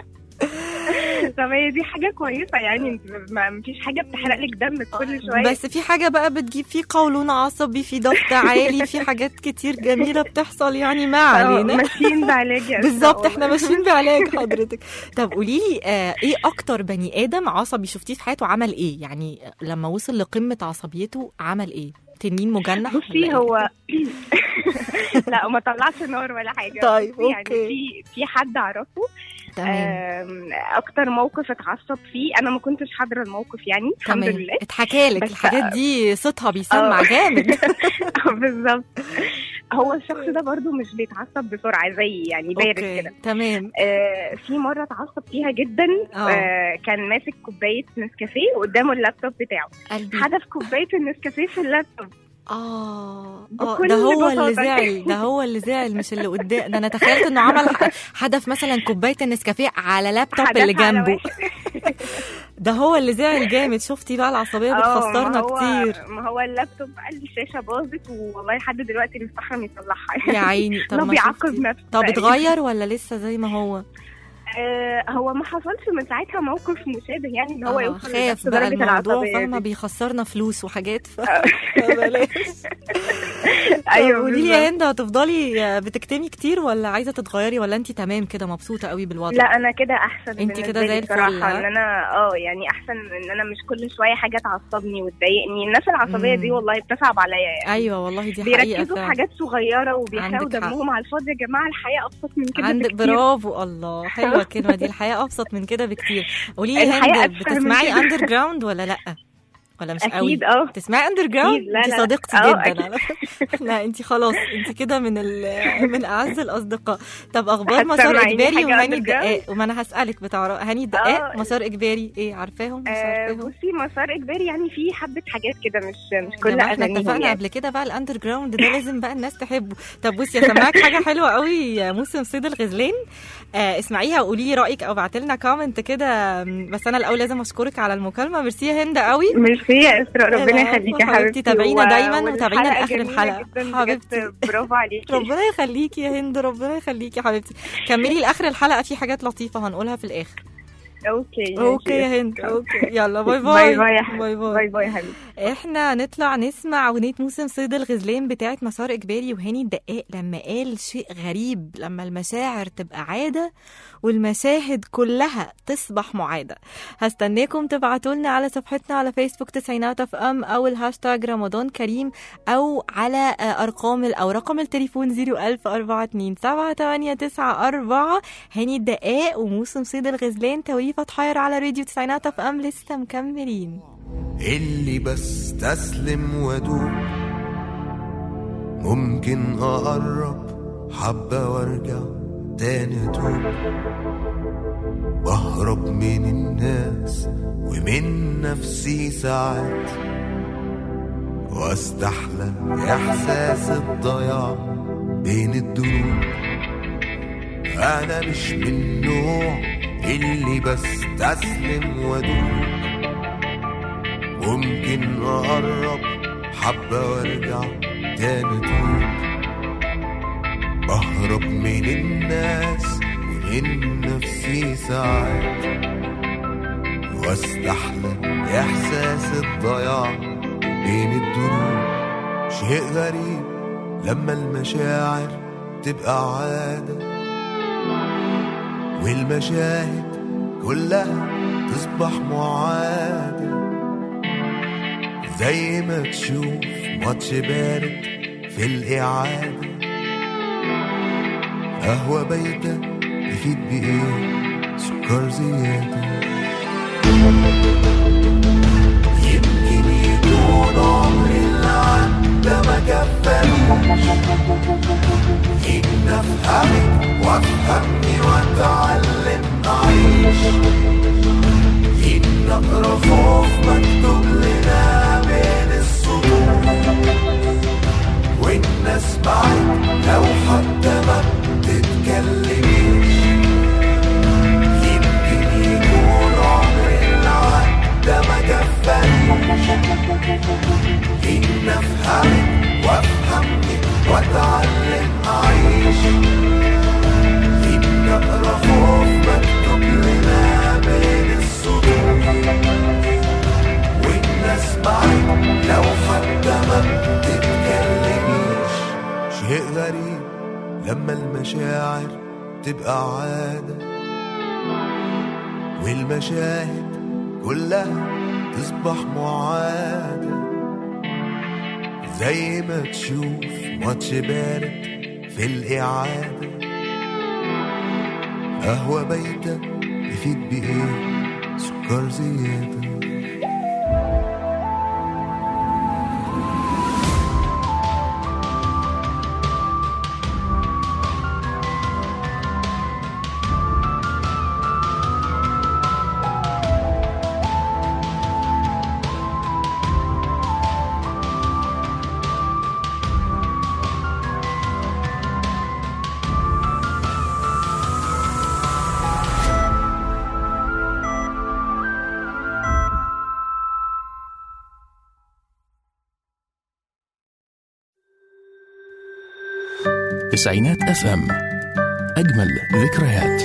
طب هي دي حاجه كويسه يعني انت ما مفيش حاجه بتحرق لك دمك كل شويه بس في حاجه بقى بتجيب في قولون عصبي في ضغط عالي في حاجات كتير جميله بتحصل يعني ما آه، علينا ماشيين بعلاج يا أسراء بالظبط والله. احنا ماشيين بعلاج حضرتك طب قولي لي آه ايه اكتر بني ادم عصبي شفتيه في حياته عمل ايه يعني لما وصل لقمه عصبيته عمل ايه تنين مجنح ولا بصي إيه؟ هو لا ما طلعش نار ولا حاجه طيب، بصي يعني أوكي. في في حد اعرفه تمام آم، اكتر موقف اتعصب فيه انا ما كنتش حاضره الموقف يعني الحمد تمام لله اتحكى لك بس- الحاجات دي صوتها بيسمع آه. جامد بالظبط هو الشخص ده برضو مش بيتعصب بسرعه زي يعني بارد اوكي كده تمام آه في مره اتعصب فيها جدا آه. آه كان ماسك كوبايه نسكافيه وقدامه اللابتوب بتاعه قلبي حدف كوبايه النسكافيه في اللابتوب اه اه بكل ده هو اللي بساطة. زعل ده هو اللي زعل مش اللي قدام ده انا تخيلت انه عمل ح- حدف مثلا كوبايه النسكافيه على لابتوب حدفها اللي على جنبه واحد. ده هو اللي زعل جامد شفتي بقى العصبيه آه، بتخسرنا ما هو- كتير ما هو اللابتوب قال لي الشاشه باظت والله لحد دلوقتي مستحرم يصلحها يا عيني طب لو ما بيعاقب شفتي. نفسه طب تقريباً. اتغير ولا لسه زي ما هو آه هو ما حصلش من ساعتها موقف مشابه يعني ان هو آه، يوصل خاف لنفس بقى درجه الموضوع العصبيه فاهمه دي. بيخسرنا فلوس وحاجات ف... فبلاش ايوه قولي لي يا بالظبط. هند هتفضلي بتكتمي كتير ولا عايزه تتغيري ولا انت تمام كده مبسوطه قوي بالوضع لا انا كده احسن انت بالنسبة كده لي زي الفل، بصراحة، ها؟ ان انا اه يعني احسن ان انا مش كل شويه حاجه تعصبني وتضايقني الناس العصبيه مم. دي والله بتصعب عليا يعني ايوه والله دي حقيقه بيركزوا في فعلا حاجات صغيره وبيحرقوا عندك حق. دمهم على الفاضي يا جماعه الحياه ابسط من كده عندك بكتير. برافو الله حلوه الكلمه دي الحياه ابسط من كده بكتير قولي لي الحياة هند أتفه من بتسمعي كده. اندر جراوند ولا لا ولا مش قوي اكيد اه تسمعي اندر جراوند أكيد، لا، انت لا. صديقتي اه، جدا أكيد. على فكرة. لا انت خلاص انت كده من ال- من اعز الاصدقاء طب اخبار مسار هتسمعيني اجباري حاجة وهاني underground؟ الدقاق وما انا هسالك بتاع هاني الدقاق اه. مسار اجباري ايه عارفاهم مش آه، عارفاهم بصي مسار اجباري يعني في حبه حاجات كده مش مش يا كل جماعة احنا اغانيهم اتفقنا يعني قبل كده بقى الاندر جراوند ده لازم بقى الناس تحبه طب بصي اسمعك حاجه حلوه قوي يا موسم صيد الغزلان آه اسمعيها وقولي لي رايك او ابعتي لنا كومنت كده بس انا الاول لازم اشكرك على المكالمه ميرسي يا هند قوي ميرسي يا اسراء ربنا العفو يخليكي يا حبيبتي، حبيبتي تابعينا و- دايماً والحلقة وتابعينا لآخر جميلة الحلقة. جداً، حبيبتي. بجد برافو عليكي ربنا يخليكي يا هند ربنا يخليكي يا حبيبتي كملي لاخر الحلقه في حاجات لطيفه هنقولها في الاخر اوكي ماشي. اوكي يا هند اوكي يلا باي باي باي باي يا حبيبي. باي باي باي باي يا حبيبي احنا نطلع نسمع اغنيه موسم صيد الغزلان بتاعت مسار اجباري وهاني الدقاق لما قال شيء غريب لما المشاعر تبقى عاده والمشاهد كلها تصبح معاده هستناكم تبعتوا لنا على صفحتنا على فيسبوك تسعينات اف ام او الهاشتاج رمضان كريم او على آه، ارقام ال- او رقم التليفون 01042 هاني الدقاق وموسم صيد الغزلان تويفة حير على راديو تسعينات اف ام لسه مكملين اللي بستسلم وادوب ممكن اقرب حبة وارجع تاني اتوب بهرب من الناس ومن نفسي ساعات واستحلى احساس الضياع بين الدروب انا مش من النوع اللي بستسلم وادوب ممكن اقرب حبة وارجع تاني توب بهرب من الناس ومن نفسي ساعات واستحلى احساس الضياع بين الدروب شيء غريب لما المشاعر تبقى عادة والمشاهد كلها تصبح معادة زي ما تشوف ماتش بارد في الإعادة قهوة بايتة تفيد بإيه سكر زيادة يمكن يكون عمري اللي عدى ما كفانيش إن أفهمك وأفهمني وأتعلم أعيش إن أقرأ خوف مكتوب لنا بين السطور وإن أسمعك لو حتى ما بتتكلميش يمكن يكون عمري اللي عدى ما كفانيش إن أفهمك وأفهمك وأتعلم أعيش إن أقرأ خوف مكتوب لنا بين السطور وإن أسمعك لو حتى ما بتتكلميش شيء غريب لما المشاعر تبقى عادة والمشاهد كلها تصبح معادة زي ما تشوف ماتش بارد في الإعادة قهوة بايتة يفيد بإيه سكر زيادة تسعينات اف ام اجمل ذكريات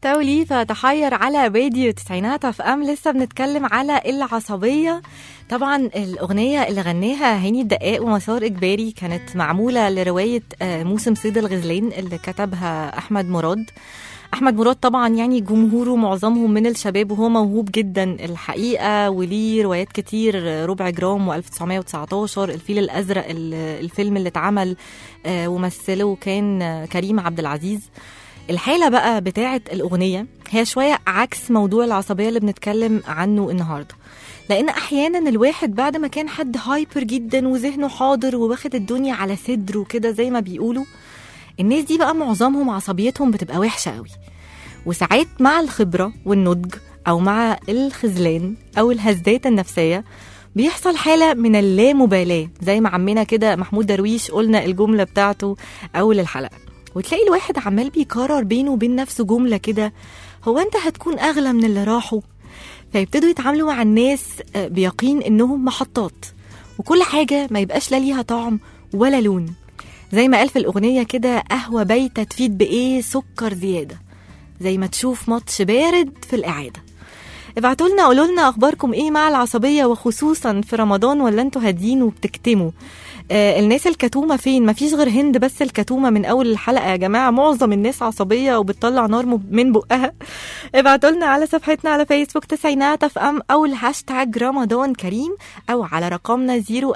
توليفة تحير على راديو تسعينات اف ام لسه بنتكلم على العصبية طبعا الأغنية اللي غناها هاني الدقاق ومسار إجباري كانت معمولة لرواية آه، موسم صيد الغزلان اللي كتبها أحمد مراد أحمد مراد طبعا يعني جمهوره معظمهم من الشباب وهو موهوب جدا الحقيقة وليه روايات كتير آه، ربع جرام و1919 الفيل الأزرق ال- الفيلم اللي اتعمل آه، ومثله كان آه، كريم عبد العزيز الحالة بقى بتاعة الأغنية هي شوية عكس موضوع العصبية اللي بنتكلم عنه النهاردة لأن أحيانا الواحد بعد ما كان حد هايبر جدا وذهنه حاضر وواخد الدنيا على صدره كده زي ما بيقولوا الناس دي بقى معظمهم عصبيتهم بتبقى وحشة قوي وساعات مع الخبرة والنضج أو مع الخذلان أو الهزات النفسية بيحصل حالة من اللامبالاة زي ما عمنا كده محمود درويش قلنا الجملة بتاعته أول الحلقة وتلاقي الواحد عمال بيكرر بينه وبين نفسه جملة كده هو أنت هتكون أغلى من اللي راحوا فيبتدوا يتعاملوا مع الناس آه، بيقين إنهم محطات وكل حاجة ما يبقاش لا ليها طعم ولا لون زي ما قال في الأغنية كده قهوة بايتة تفيد بإيه سكر زيادة زي ما تشوف ماتش بارد في الإعادة ابعتوا لنا قولوا لنا اخباركم ايه مع العصبيه وخصوصا في رمضان ولا انتوا هادين وبتكتموا آه الناس الكتومه فين مفيش غير هند بس الكتومه من اول الحلقه يا جماعه معظم الناس عصبيه وبتطلع نار مب- من بقها ابعتوا لنا على صفحتنا على فيسبوك تسعينات اف ام او الهاشتاج رمضان كريم او على رقمنا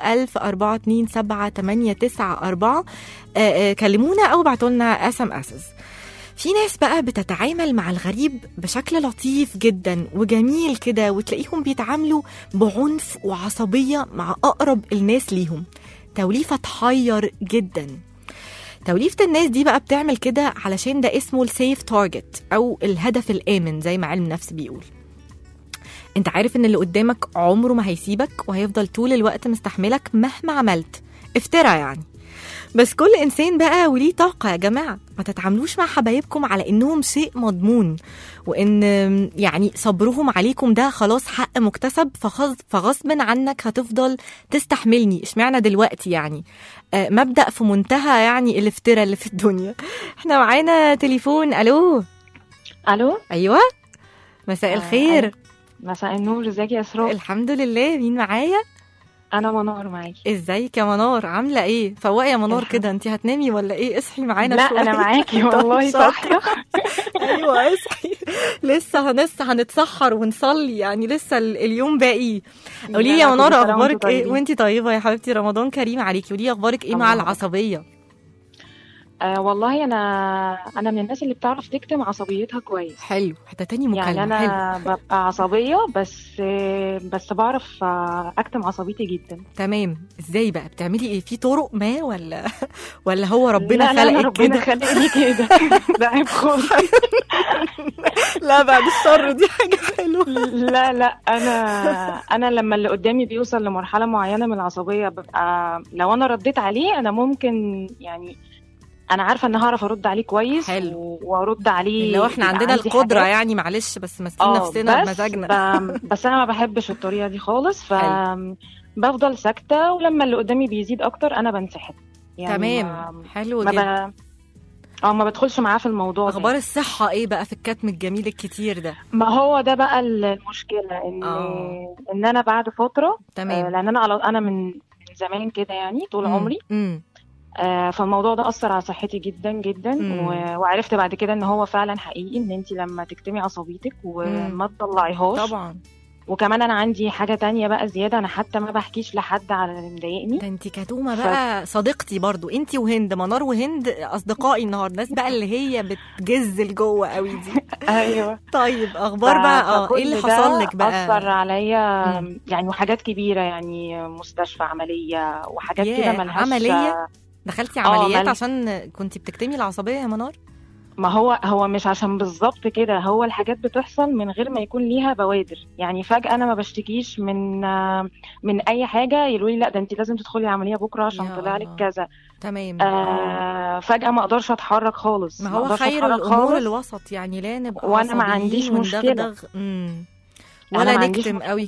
010427894 آه آه كلمونا او ابعتوا لنا اس ام اسز في ناس بقى بتتعامل مع الغريب بشكل لطيف جدا وجميل كده وتلاقيهم بيتعاملوا بعنف وعصبية مع أقرب الناس ليهم توليفة تحير جدا توليفة الناس دي بقى بتعمل كده علشان ده اسمه السيف تارجت أو الهدف الآمن زي ما علم النفس بيقول انت عارف ان اللي قدامك عمره ما هيسيبك وهيفضل طول الوقت مستحملك مهما عملت افترى يعني بس كل انسان بقى وليه طاقه يا جماعه ما تتعاملوش مع حبايبكم على انهم شيء مضمون وان يعني صبرهم عليكم ده خلاص حق مكتسب فغص فغصب عنك هتفضل تستحملني اشمعنى دلوقتي يعني آه مبدا في منتهى يعني الافتراء اللي في الدنيا احنا معانا تليفون الو الو ايوه مساء آه، الخير مساء النور ازيك يا اسراء الحمد لله مين معايا انا منار معاكي ازيك يا منار عامله ايه فوقي يا منار الحمد. كده انت هتنامي ولا ايه اصحي معانا لا شويه انا معاكي طب والله شاطرة. صاحيه ايوه اصحي لسه هنس هنتسحر ونصلي يعني لسه ال- اليوم باقي قولي لي لا، يا كل منار سنة وانتوا اخبارك ايه طيبين. وانتي طيبه يا حبيبتي رمضان كريم عليكي قولي لي اخبارك ايه مع الله العصبيه آه والله انا انا من الناس اللي بتعرف تكتم عصبيتها كويس حلو حتى تاني مكالمه يعني حلو انا ببقى عصبيه بس آه، بس بعرف آه، اكتم عصبيتي جدا تمام ازاي بقى بتعملي ايه في طرق ما ولا ولا هو ربنا لا لا لا خلقك ربنا كده خلقني كده ده عيب خالص لا بعد الشر دي حاجه حلوه لا لا انا انا لما اللي قدامي بيوصل لمرحله معينه من العصبيه ببقى لو انا رديت عليه انا ممكن يعني انا عارفه ان هعرف ارد عليه كويس حلو. و- وارد عليه لو احنا يبقى عندنا عندي القدره حاجات. يعني معلش بس ماسكين اه نفسنا بس بمزاجنا ب... بس انا ما بحبش الطريقه دي خالص ف حلو. بفضل ساكته ولما اللي قدامي بيزيد اكتر انا بنسحب يعني تمام ما... حلو ما جدا ب... اه ما بدخلش معاه في الموضوع ده. اخبار الصحه ايه بقى في الكتم الجميل الكتير ده ما هو ده بقى المشكله ان آه. ان انا بعد فتره آه، تمام لان انا على انا من من زمان كده يعني طول مم. عمري مم. آه، فالموضوع ده اثر على صحتي جدا جدا مم. و- وعرفت بعد كده ان هو فعلا حقيقي ان انت لما تكتمي عصبيتك وما تطلعيهاش طبعا وكمان انا عندي حاجه تانية بقى زياده انا حتى ما بحكيش لحد على اللي مضايقني ده انت كتومه ف- بقى صديقتي برضو انت وهند منار وهند اصدقائي النهارده ناس بقى اللي هي بتجز لجوه قوي دي ايوه طيب اخبار بقى اه فكل ايه اللي ده حصل لك اثر بقى عليا مم. يعني وحاجات كبيره يعني مستشفى عمليه وحاجات ياه، كده ملهاش عملية؟ دخلتي عمليات مال- عشان كنت بتكتمي العصبيه يا منار ما هو هو مش عشان بالظبط كده هو الحاجات بتحصل من غير ما يكون ليها بوادر يعني فجأة أنا ما بشتكيش من آه، من أي حاجة يقولوا لي لا ده أنت لازم تدخلي عملية بكرة عشان يا طلع لك الله. كذا تمام آه فجأة ما أقدرش أتحرك خالص ما هو أقدرش خير أتحرك الامور خالص. الوسط يعني لا نبقى وأنا ما عصبيين عنديش مشكلة. وندغدغ. مم. أنا ولا ما عنديش نكتم مشكلة. قوي كده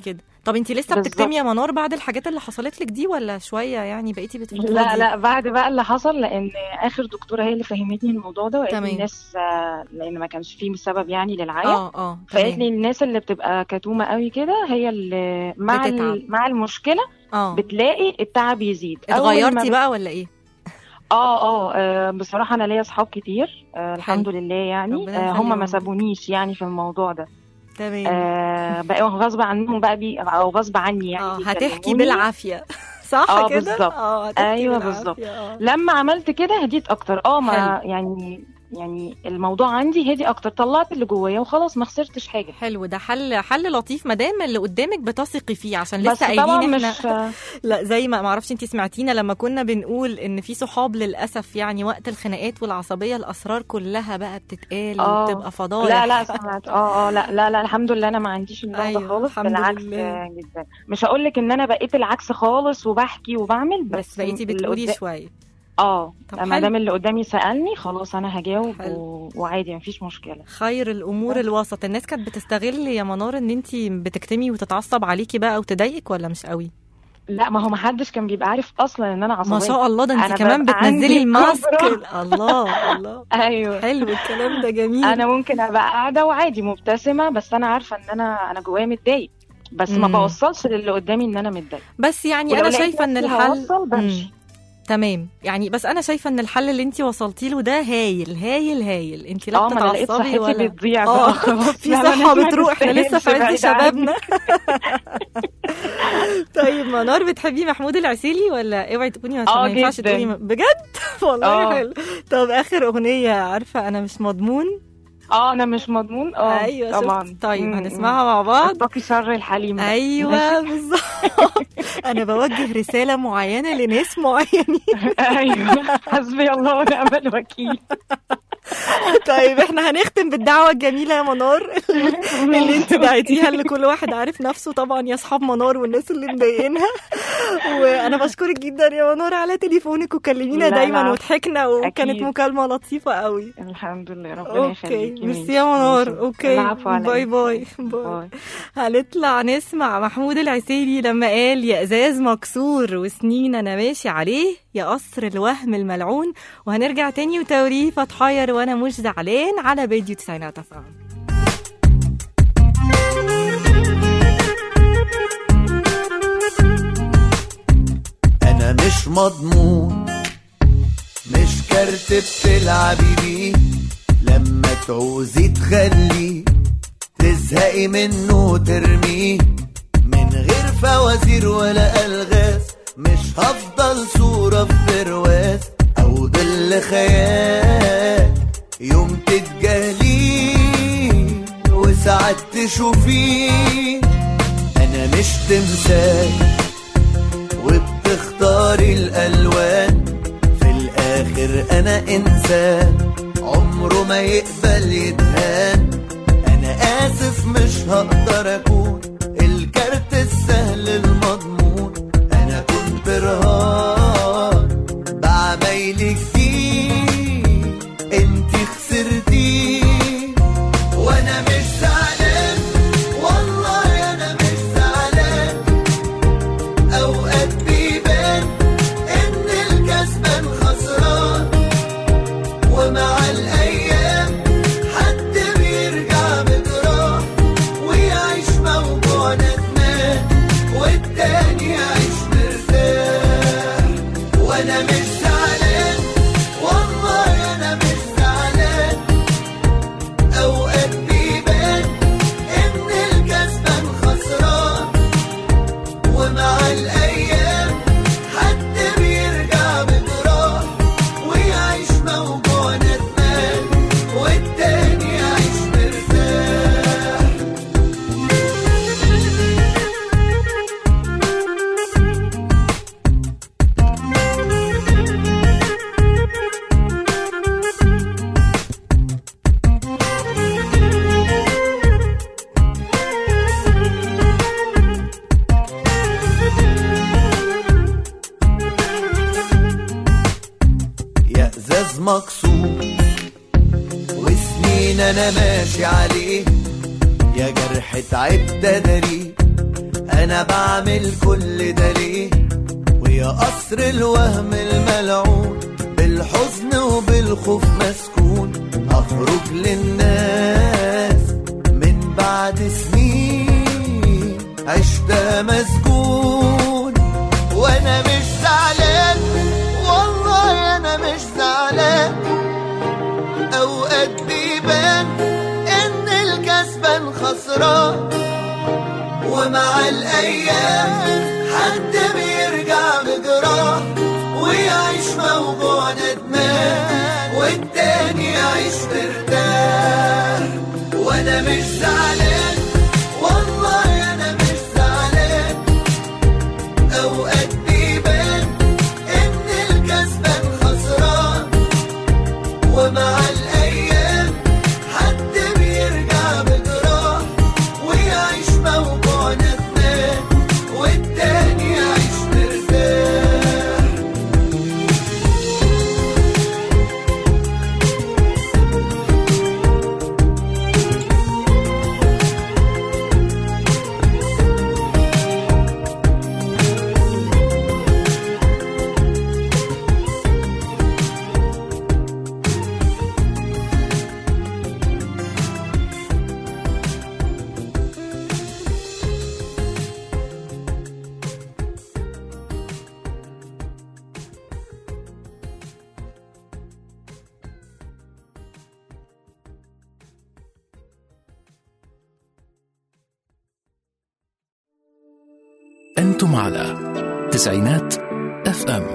طب انت لسه بالظبط. بتكتمي يا منار بعد الحاجات اللي حصلت لك دي ولا شويه يعني بقيتي بتفضلي لا لا بعد بقى اللي حصل لان اخر دكتوره هي اللي فهمتني الموضوع ده وقالت تمام. لي الناس آه، لان ما كانش فيه سبب يعني للعيا اه اه فقالت تمام. لي الناس اللي بتبقى كتومه قوي كده هي اللي مع بتتعب. ال- مع المشكله اه بتلاقي التعب يزيد أول ما اتغيرتي بت- بقى ولا ايه اه اه آه، بصراحه انا ليا اصحاب كتير آه الحمد لله يعني ربنا آه هم يخليهم ما لك. سابونيش يعني في الموضوع ده تمام آه بقوا غصب عنهم بقى بي او غصب عني يعني اه هتحكي بيكلموني. بالعافيه صح آه، كده بالظبط. اه هتحكي أيوة بالعافية، بالظبط. آه. لما عملت كده هديت اكتر اه ما يعني يعني الموضوع عندي هدي اكتر طلعت اللي جوايا وخلاص ما خسرتش حاجه حلو ده حل حل لطيف ما دام اللي قدامك بتثقي فيه عشان بس لسه طبعا قايلين احنا مش لا زي ما معرفش انت سمعتينا لما كنا بنقول ان في صحاب للاسف يعني وقت الخناقات والعصبيه الاسرار كلها بقى بتتقال آه. وبتبقى فضايح لا لا سمعت اه اه لا لا لا الحمد لله انا ما عنديش النوع أيوة، ده خالص الحمد بالعكس لله. آه، جدا مش هقول لك ان انا بقيت العكس خالص وبحكي وبعمل بس, بس بقيتي اللي بتقولي قدا- شويه اه طب ما حلو. دام اللي قدامي سالني خلاص انا هجاوب حلو. و... وعادي مفيش مشكله خير الامور الوسط الناس كانت بتستغل يا منار ان انت بتكتمي وتتعصب عليكي بقى وتضايقك ولا مش قوي لا ما هو ما حدش كان بيبقى عارف اصلا ان انا عصبيه ما شاء الله ده أنا انت كمان ببقى بتنزلي عندي الماسك قدرة. الله الله ايوه حلو الكلام ده جميل انا ممكن ابقى قاعده وعادي مبتسمه بس انا عارفه ان انا انا جوايا متضايق بس ما مم. بوصلش للي قدامي ان انا متضايق بس يعني ولو انا لقيت شايفه ان نفسي الحل هوصل بمشي مم. تمام يعني بس انا شايفه ان الحل اللي انت وصلتي له ده هايل هايل هايل انت لا اه ما انا لقيت بتتعصبي صحتي ولا بتضيع اه بقى خلاص في لا، ما صحه أنا بتروح احنا لسه في عز بعيد عني. شبابنا طيب منار بتحبي محمود العسيلي ولا اوعي تكوني عشان اه ما ينفعش جداً. تقولي م- بجد والله اه. حلو طب اخر اغنيه عارفه انا مش مضمون اه انا مش مضمون اه ايوه شفت. طبعا طيب مم، هنسمعها مع بعض اتقي شر الحليم ده. ايوه بالظبط انا بوجه رساله معينه لناس معينين ايوه حسبي الله ونعم الوكيل طيب احنا هنختم بالدعوه الجميله يا منار اللي انت دعيتيها اللي كل واحد عارف نفسه طبعا يا اصحاب منار والناس اللي مضايقينها وانا بشكرك جدا يا منار على تليفونك وكلمينا لا، دايما لا. وضحكنا وكانت أكيد. مكالمه لطيفه قوي الحمد لله ربنا اوكي يخليكي ميرسي يا منار اوكي العفو على باي إيه. باي باي باي. هنطلع نسمع محمود العسيلي لما قال يا ازاز مكسور وسنين انا ماشي عليه يا قصر الوهم الملعون وهنرجع تاني وتوريف اتحير وانا مش زعلان على فيديو تسعينات افهم انا مش مضمون مش كارت بتلعبي بيه لما تعوزي تخليه تزهقي منه وترميه من غير فوازير ولا الغاز مش هفضل صورة في برواز او ظل خيال يوم تتجاهليه وساعات تشوفيه انا مش تمثال وبتختاري الألوان في الآخر أنا إنسان عمره ما يقبل يتهان أنا آسف مش هقدر أكون الكارت السهل المضمون أنا كنت رهان بعمايلك دي انتي خسرتي وانا مش زعلان والله انا مش زعلان اوقات بيبان ان الكسبان خسران ومع الايام حد بيرجع بجراح ويعيش موجوع ندمان والتاني يعيش مرتاح وانا مش زعلان والله انا مش زعلان اوقات بيبان ان الكسبان خسران ومع الايام حد بيرجع بجراح ويعيش موجوع ندمان والتاني يعيش مرتاح يا ازاز مكسور وسنين انا ماشي عليه يا جرح تعبت ادري انا بعمل كل ده ليه ويا قصر الوهم الملعون بالحزن وبالخوف مسكون اخرج للناس من بعد سنين عشت مسجون وانا مش زعلان والله انا مش زعلان اوقات بيبان ان الكسبان خسران ومع الايام حد بيرجع بجراح ويعيش موجوع ندمان والتاني يعيش مرتاح وانا مش زعلان والله انا مش زعلان اوقات بيبان ان الكسبان خسران ومع الايام حد بيرجع بجراح ويعيش موجوع ندمان والتاني يعيش مرتاح أنتم على تسعينات اف ام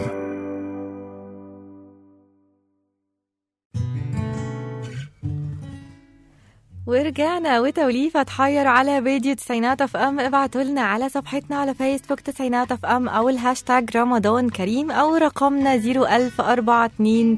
ورجعنا وتوليفة تحير على فيديو تسعينات اف ام ابعتوا لنا على صفحتنا على فيسبوك تسعينات اف ام او الهاشتاج رمضان كريم او رقمنا 01042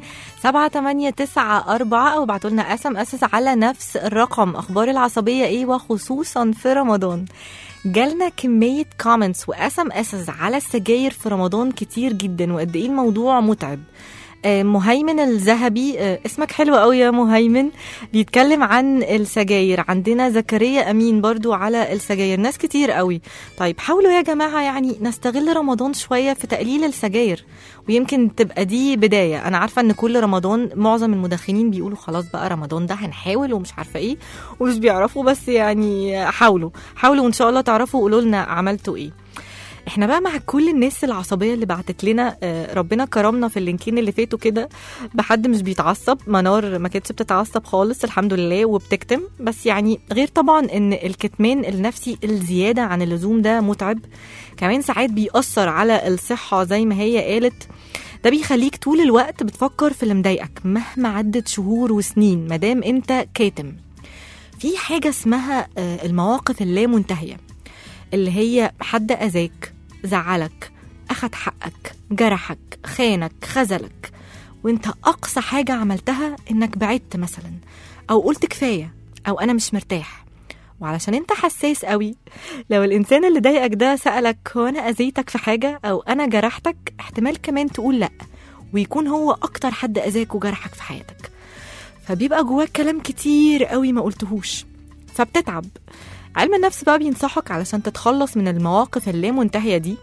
7894 او ابعتوا لنا اس ام اس على نفس الرقم اخبار العصبية ايه وخصوصا في رمضان جالنا كمية كومنتس واس ام اس على السجاير في رمضان كتير جدا وقد ايه الموضوع متعب آه، مهيمن الذهبي آه، اسمك حلو قوي يا مهيمن بيتكلم عن السجاير عندنا زكريا امين برضو على السجاير ناس كتير قوي طيب حاولوا يا جماعه يعني نستغل رمضان شويه في تقليل السجاير ويمكن تبقى دي بدايه انا عارفه ان كل رمضان معظم المدخنين بيقولوا خلاص بقى رمضان ده هنحاول ومش عارفه ايه ومش بيعرفوا بس يعني حاولوا حاولوا وان شاء الله تعرفوا قولوا لنا عملتوا ايه احنا بقى مع كل الناس العصبيه اللي بعتت لنا آه، ربنا كرمنا في اللينكين اللي فاتوا كده بحد مش بيتعصب منار ما كانتش بتتعصب خالص الحمد لله وبتكتم بس يعني غير طبعا ان الكتمان النفسي الزياده عن اللزوم ده متعب كمان ساعات بيأثر على الصحه زي ما هي قالت ده بيخليك طول الوقت بتفكر في اللي مضايقك مهما عدت شهور وسنين مادام انت كاتم في حاجه اسمها آه، المواقف اللامنتهيه اللي هي حد أذاك زعلك أخد حقك جرحك خانك خذلك وانت أقصى حاجة عملتها إنك بعدت مثلا أو قلت كفاية أو أنا مش مرتاح وعلشان انت حساس قوي لو الإنسان اللي ضايقك ده سألك هو أنا أذيتك في حاجة أو أنا جرحتك احتمال كمان تقول لأ ويكون هو أكتر حد أذاك وجرحك في حياتك فبيبقى جواك كلام كتير قوي ما قلتهوش فبتتعب علم النفس بقى بينصحك علشان تتخلص من المواقف اللامنتهية دي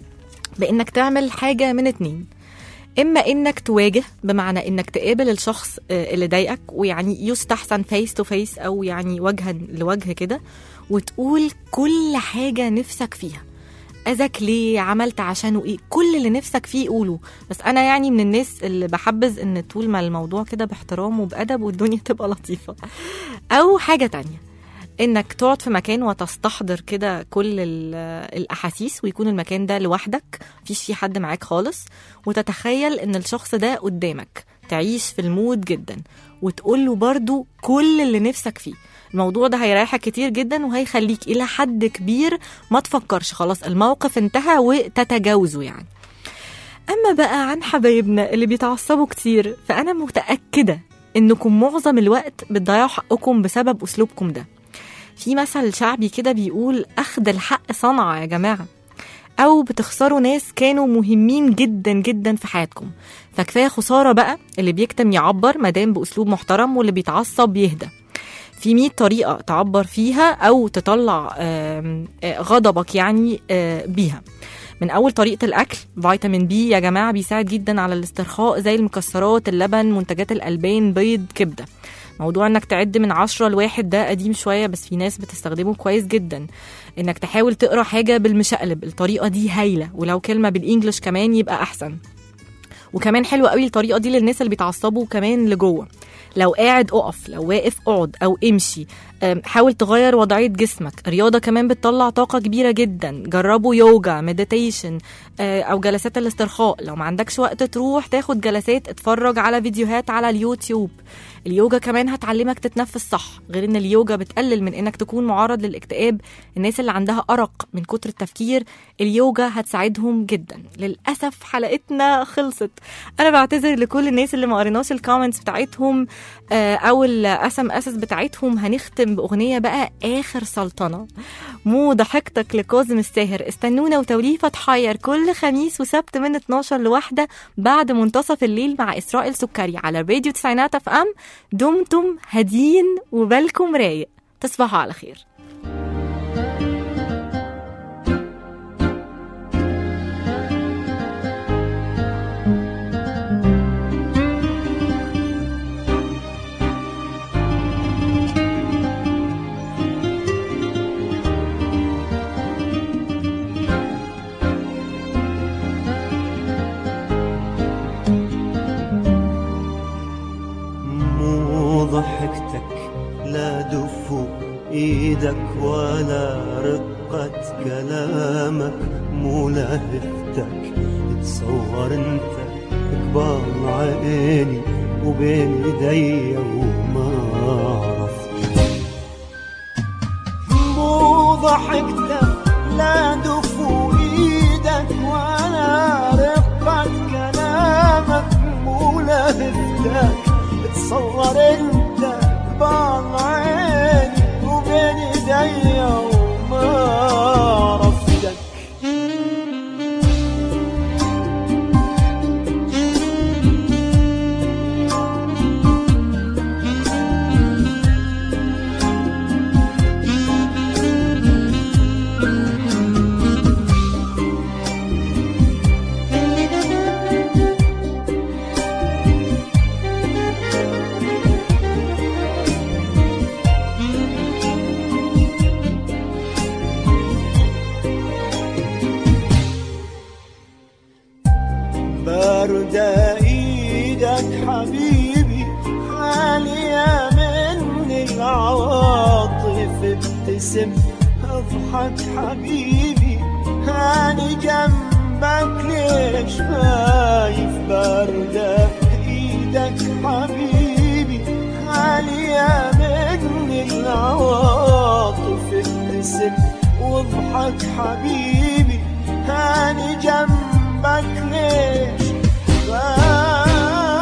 بإنك تعمل حاجة من اتنين إما إنك تواجه بمعنى إنك تقابل الشخص آه، اللي ضايقك ويعني يستحسن فيس تو فيس أو يعني وجها لوجه كده وتقول كل حاجة نفسك فيها أذاك ليه عملت عشانه إيه كل اللي نفسك فيه قوله بس أنا يعني من الناس اللي بحبذ إن طول ما الموضوع كده باحترام وبأدب والدنيا تبقى لطيفة أو حاجة تانية انك تقعد في مكان وتستحضر كده كل ال- الاحاسيس ويكون المكان ده لوحدك مفيش فيه حد معاك خالص وتتخيل ان الشخص ده قدامك تعيش في المود جدا وتقول له برضو كل اللي نفسك فيه الموضوع ده هيريحك كتير جدا وهيخليك الى حد كبير ما تفكرش خلاص الموقف انتهى وتتجاوزه يعني اما بقى عن حبايبنا اللي بيتعصبوا كتير فانا متاكده انكم معظم الوقت بتضيعوا حقكم بسبب اسلوبكم ده في مثل شعبي كده بيقول أخد الحق صنعة يا جماعة أو بتخسروا ناس كانوا مهمين جدا جدا في حياتكم فكفاية خسارة بقى اللي بيكتم يعبر مادام بأسلوب محترم واللي بيتعصب يهدى في 100 طريقه تعبر فيها او تطلع آم، آه، غضبك يعني آه، بيها من اول طريقه الاكل فيتامين بي يا جماعه بيساعد جدا على الاسترخاء زي المكسرات اللبن منتجات الالبان بيض كبده موضوع انك تعد من عشرة لواحد ده قديم شوية بس في ناس بتستخدمه كويس جدا انك تحاول تقرا حاجة بالمشقلب الطريقة دي هايلة ولو كلمة بالانجلش كمان يبقى احسن وكمان حلوة قوي الطريقة دي للناس اللي بيتعصبوا كمان لجوه لو قاعد اقف لو واقف اقعد او امشي أم، حاول تغير وضعية جسمك رياضة كمان بتطلع طاقة كبيرة جدا جربوا يوجا مديتيشن او جلسات الاسترخاء لو ما عندكش وقت تروح تاخد جلسات اتفرج على فيديوهات على اليوتيوب اليوجا كمان هتعلمك تتنفس صح غير ان اليوجا بتقلل من انك تكون معرض للاكتئاب الناس اللي عندها ارق من كتر التفكير اليوجا هتساعدهم جدا للاسف حلقتنا خلصت انا بعتذر لكل الناس اللي ما قريناش الكومنتس بتاعتهم آه، او الاس ام اس بتاعتهم هنختم باغنيه بقى اخر سلطنه مو ضحكتك لكاظم الساهر استنونا وتوليفه تحير كل خميس وسبت من 12 لواحدة بعد منتصف الليل مع اسرائيل سكري على راديو تسعينات اف ام دمتم هادين وبالكم رايق تصبحوا على خير مو ضحكتك لا دفو ايدك ولا رقة كلامك مو لهفتك تصور انت كبار عيني وبين ايدي وما عرفت مو ضحكتك لا دفو ايدك ولا رقة كلامك مو لهفتك تصور انت كبار عيني وبين ايدي وما عرفتك باردة ايدك حبيبي خالية من العواطف ابتسم اضحك حبيبي هاني جنبك ليش خايف باردة ايدك حبيبي خالية من العواطف ابتسم واضحك حبيبي هاني جنبك ليش خايف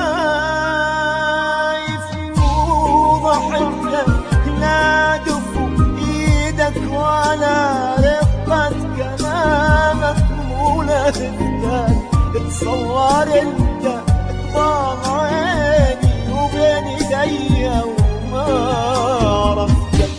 وضحكتك لا دفو ايدك ولا رقة كلامك مو لهفتك تصور انت كبار عيني وبين ايدي وما عرفتك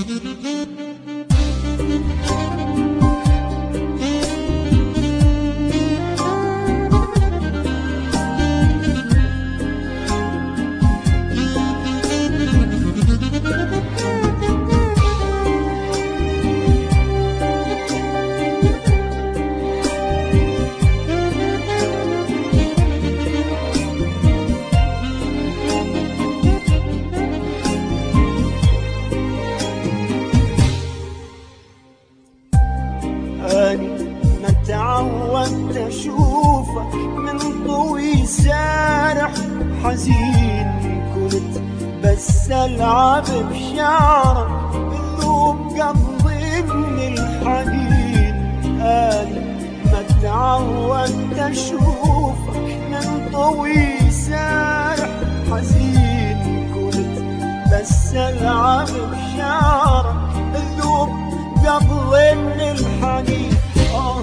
أني ما تعودت أشوفك من طوي سارح حزين كنت بس ألعب بشعرك ذوب قلبي من الحنين أنا ما تعودت أشوفك من طوي سارح حزين كنت بس ألعب بشعرك ذوب قبل من الحنين آه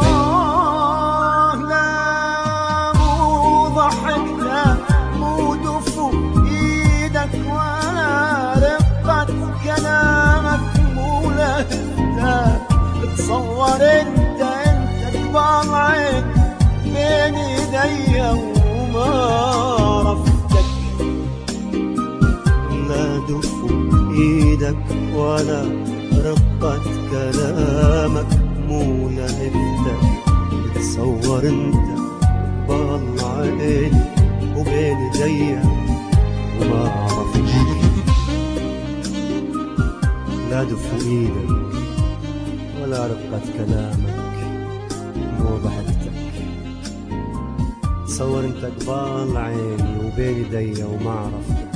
لا مو ضحكت مو دفو ايدك ولا رقة ولا رقة كلامك مو لهفتك بتصور انت بالله عيني وبين ايديا وما عرفت لا دف ايدك ولا رقة كلامك مو ضحكتك تصور انت قبال عيني وبين ايديا وما عرفتك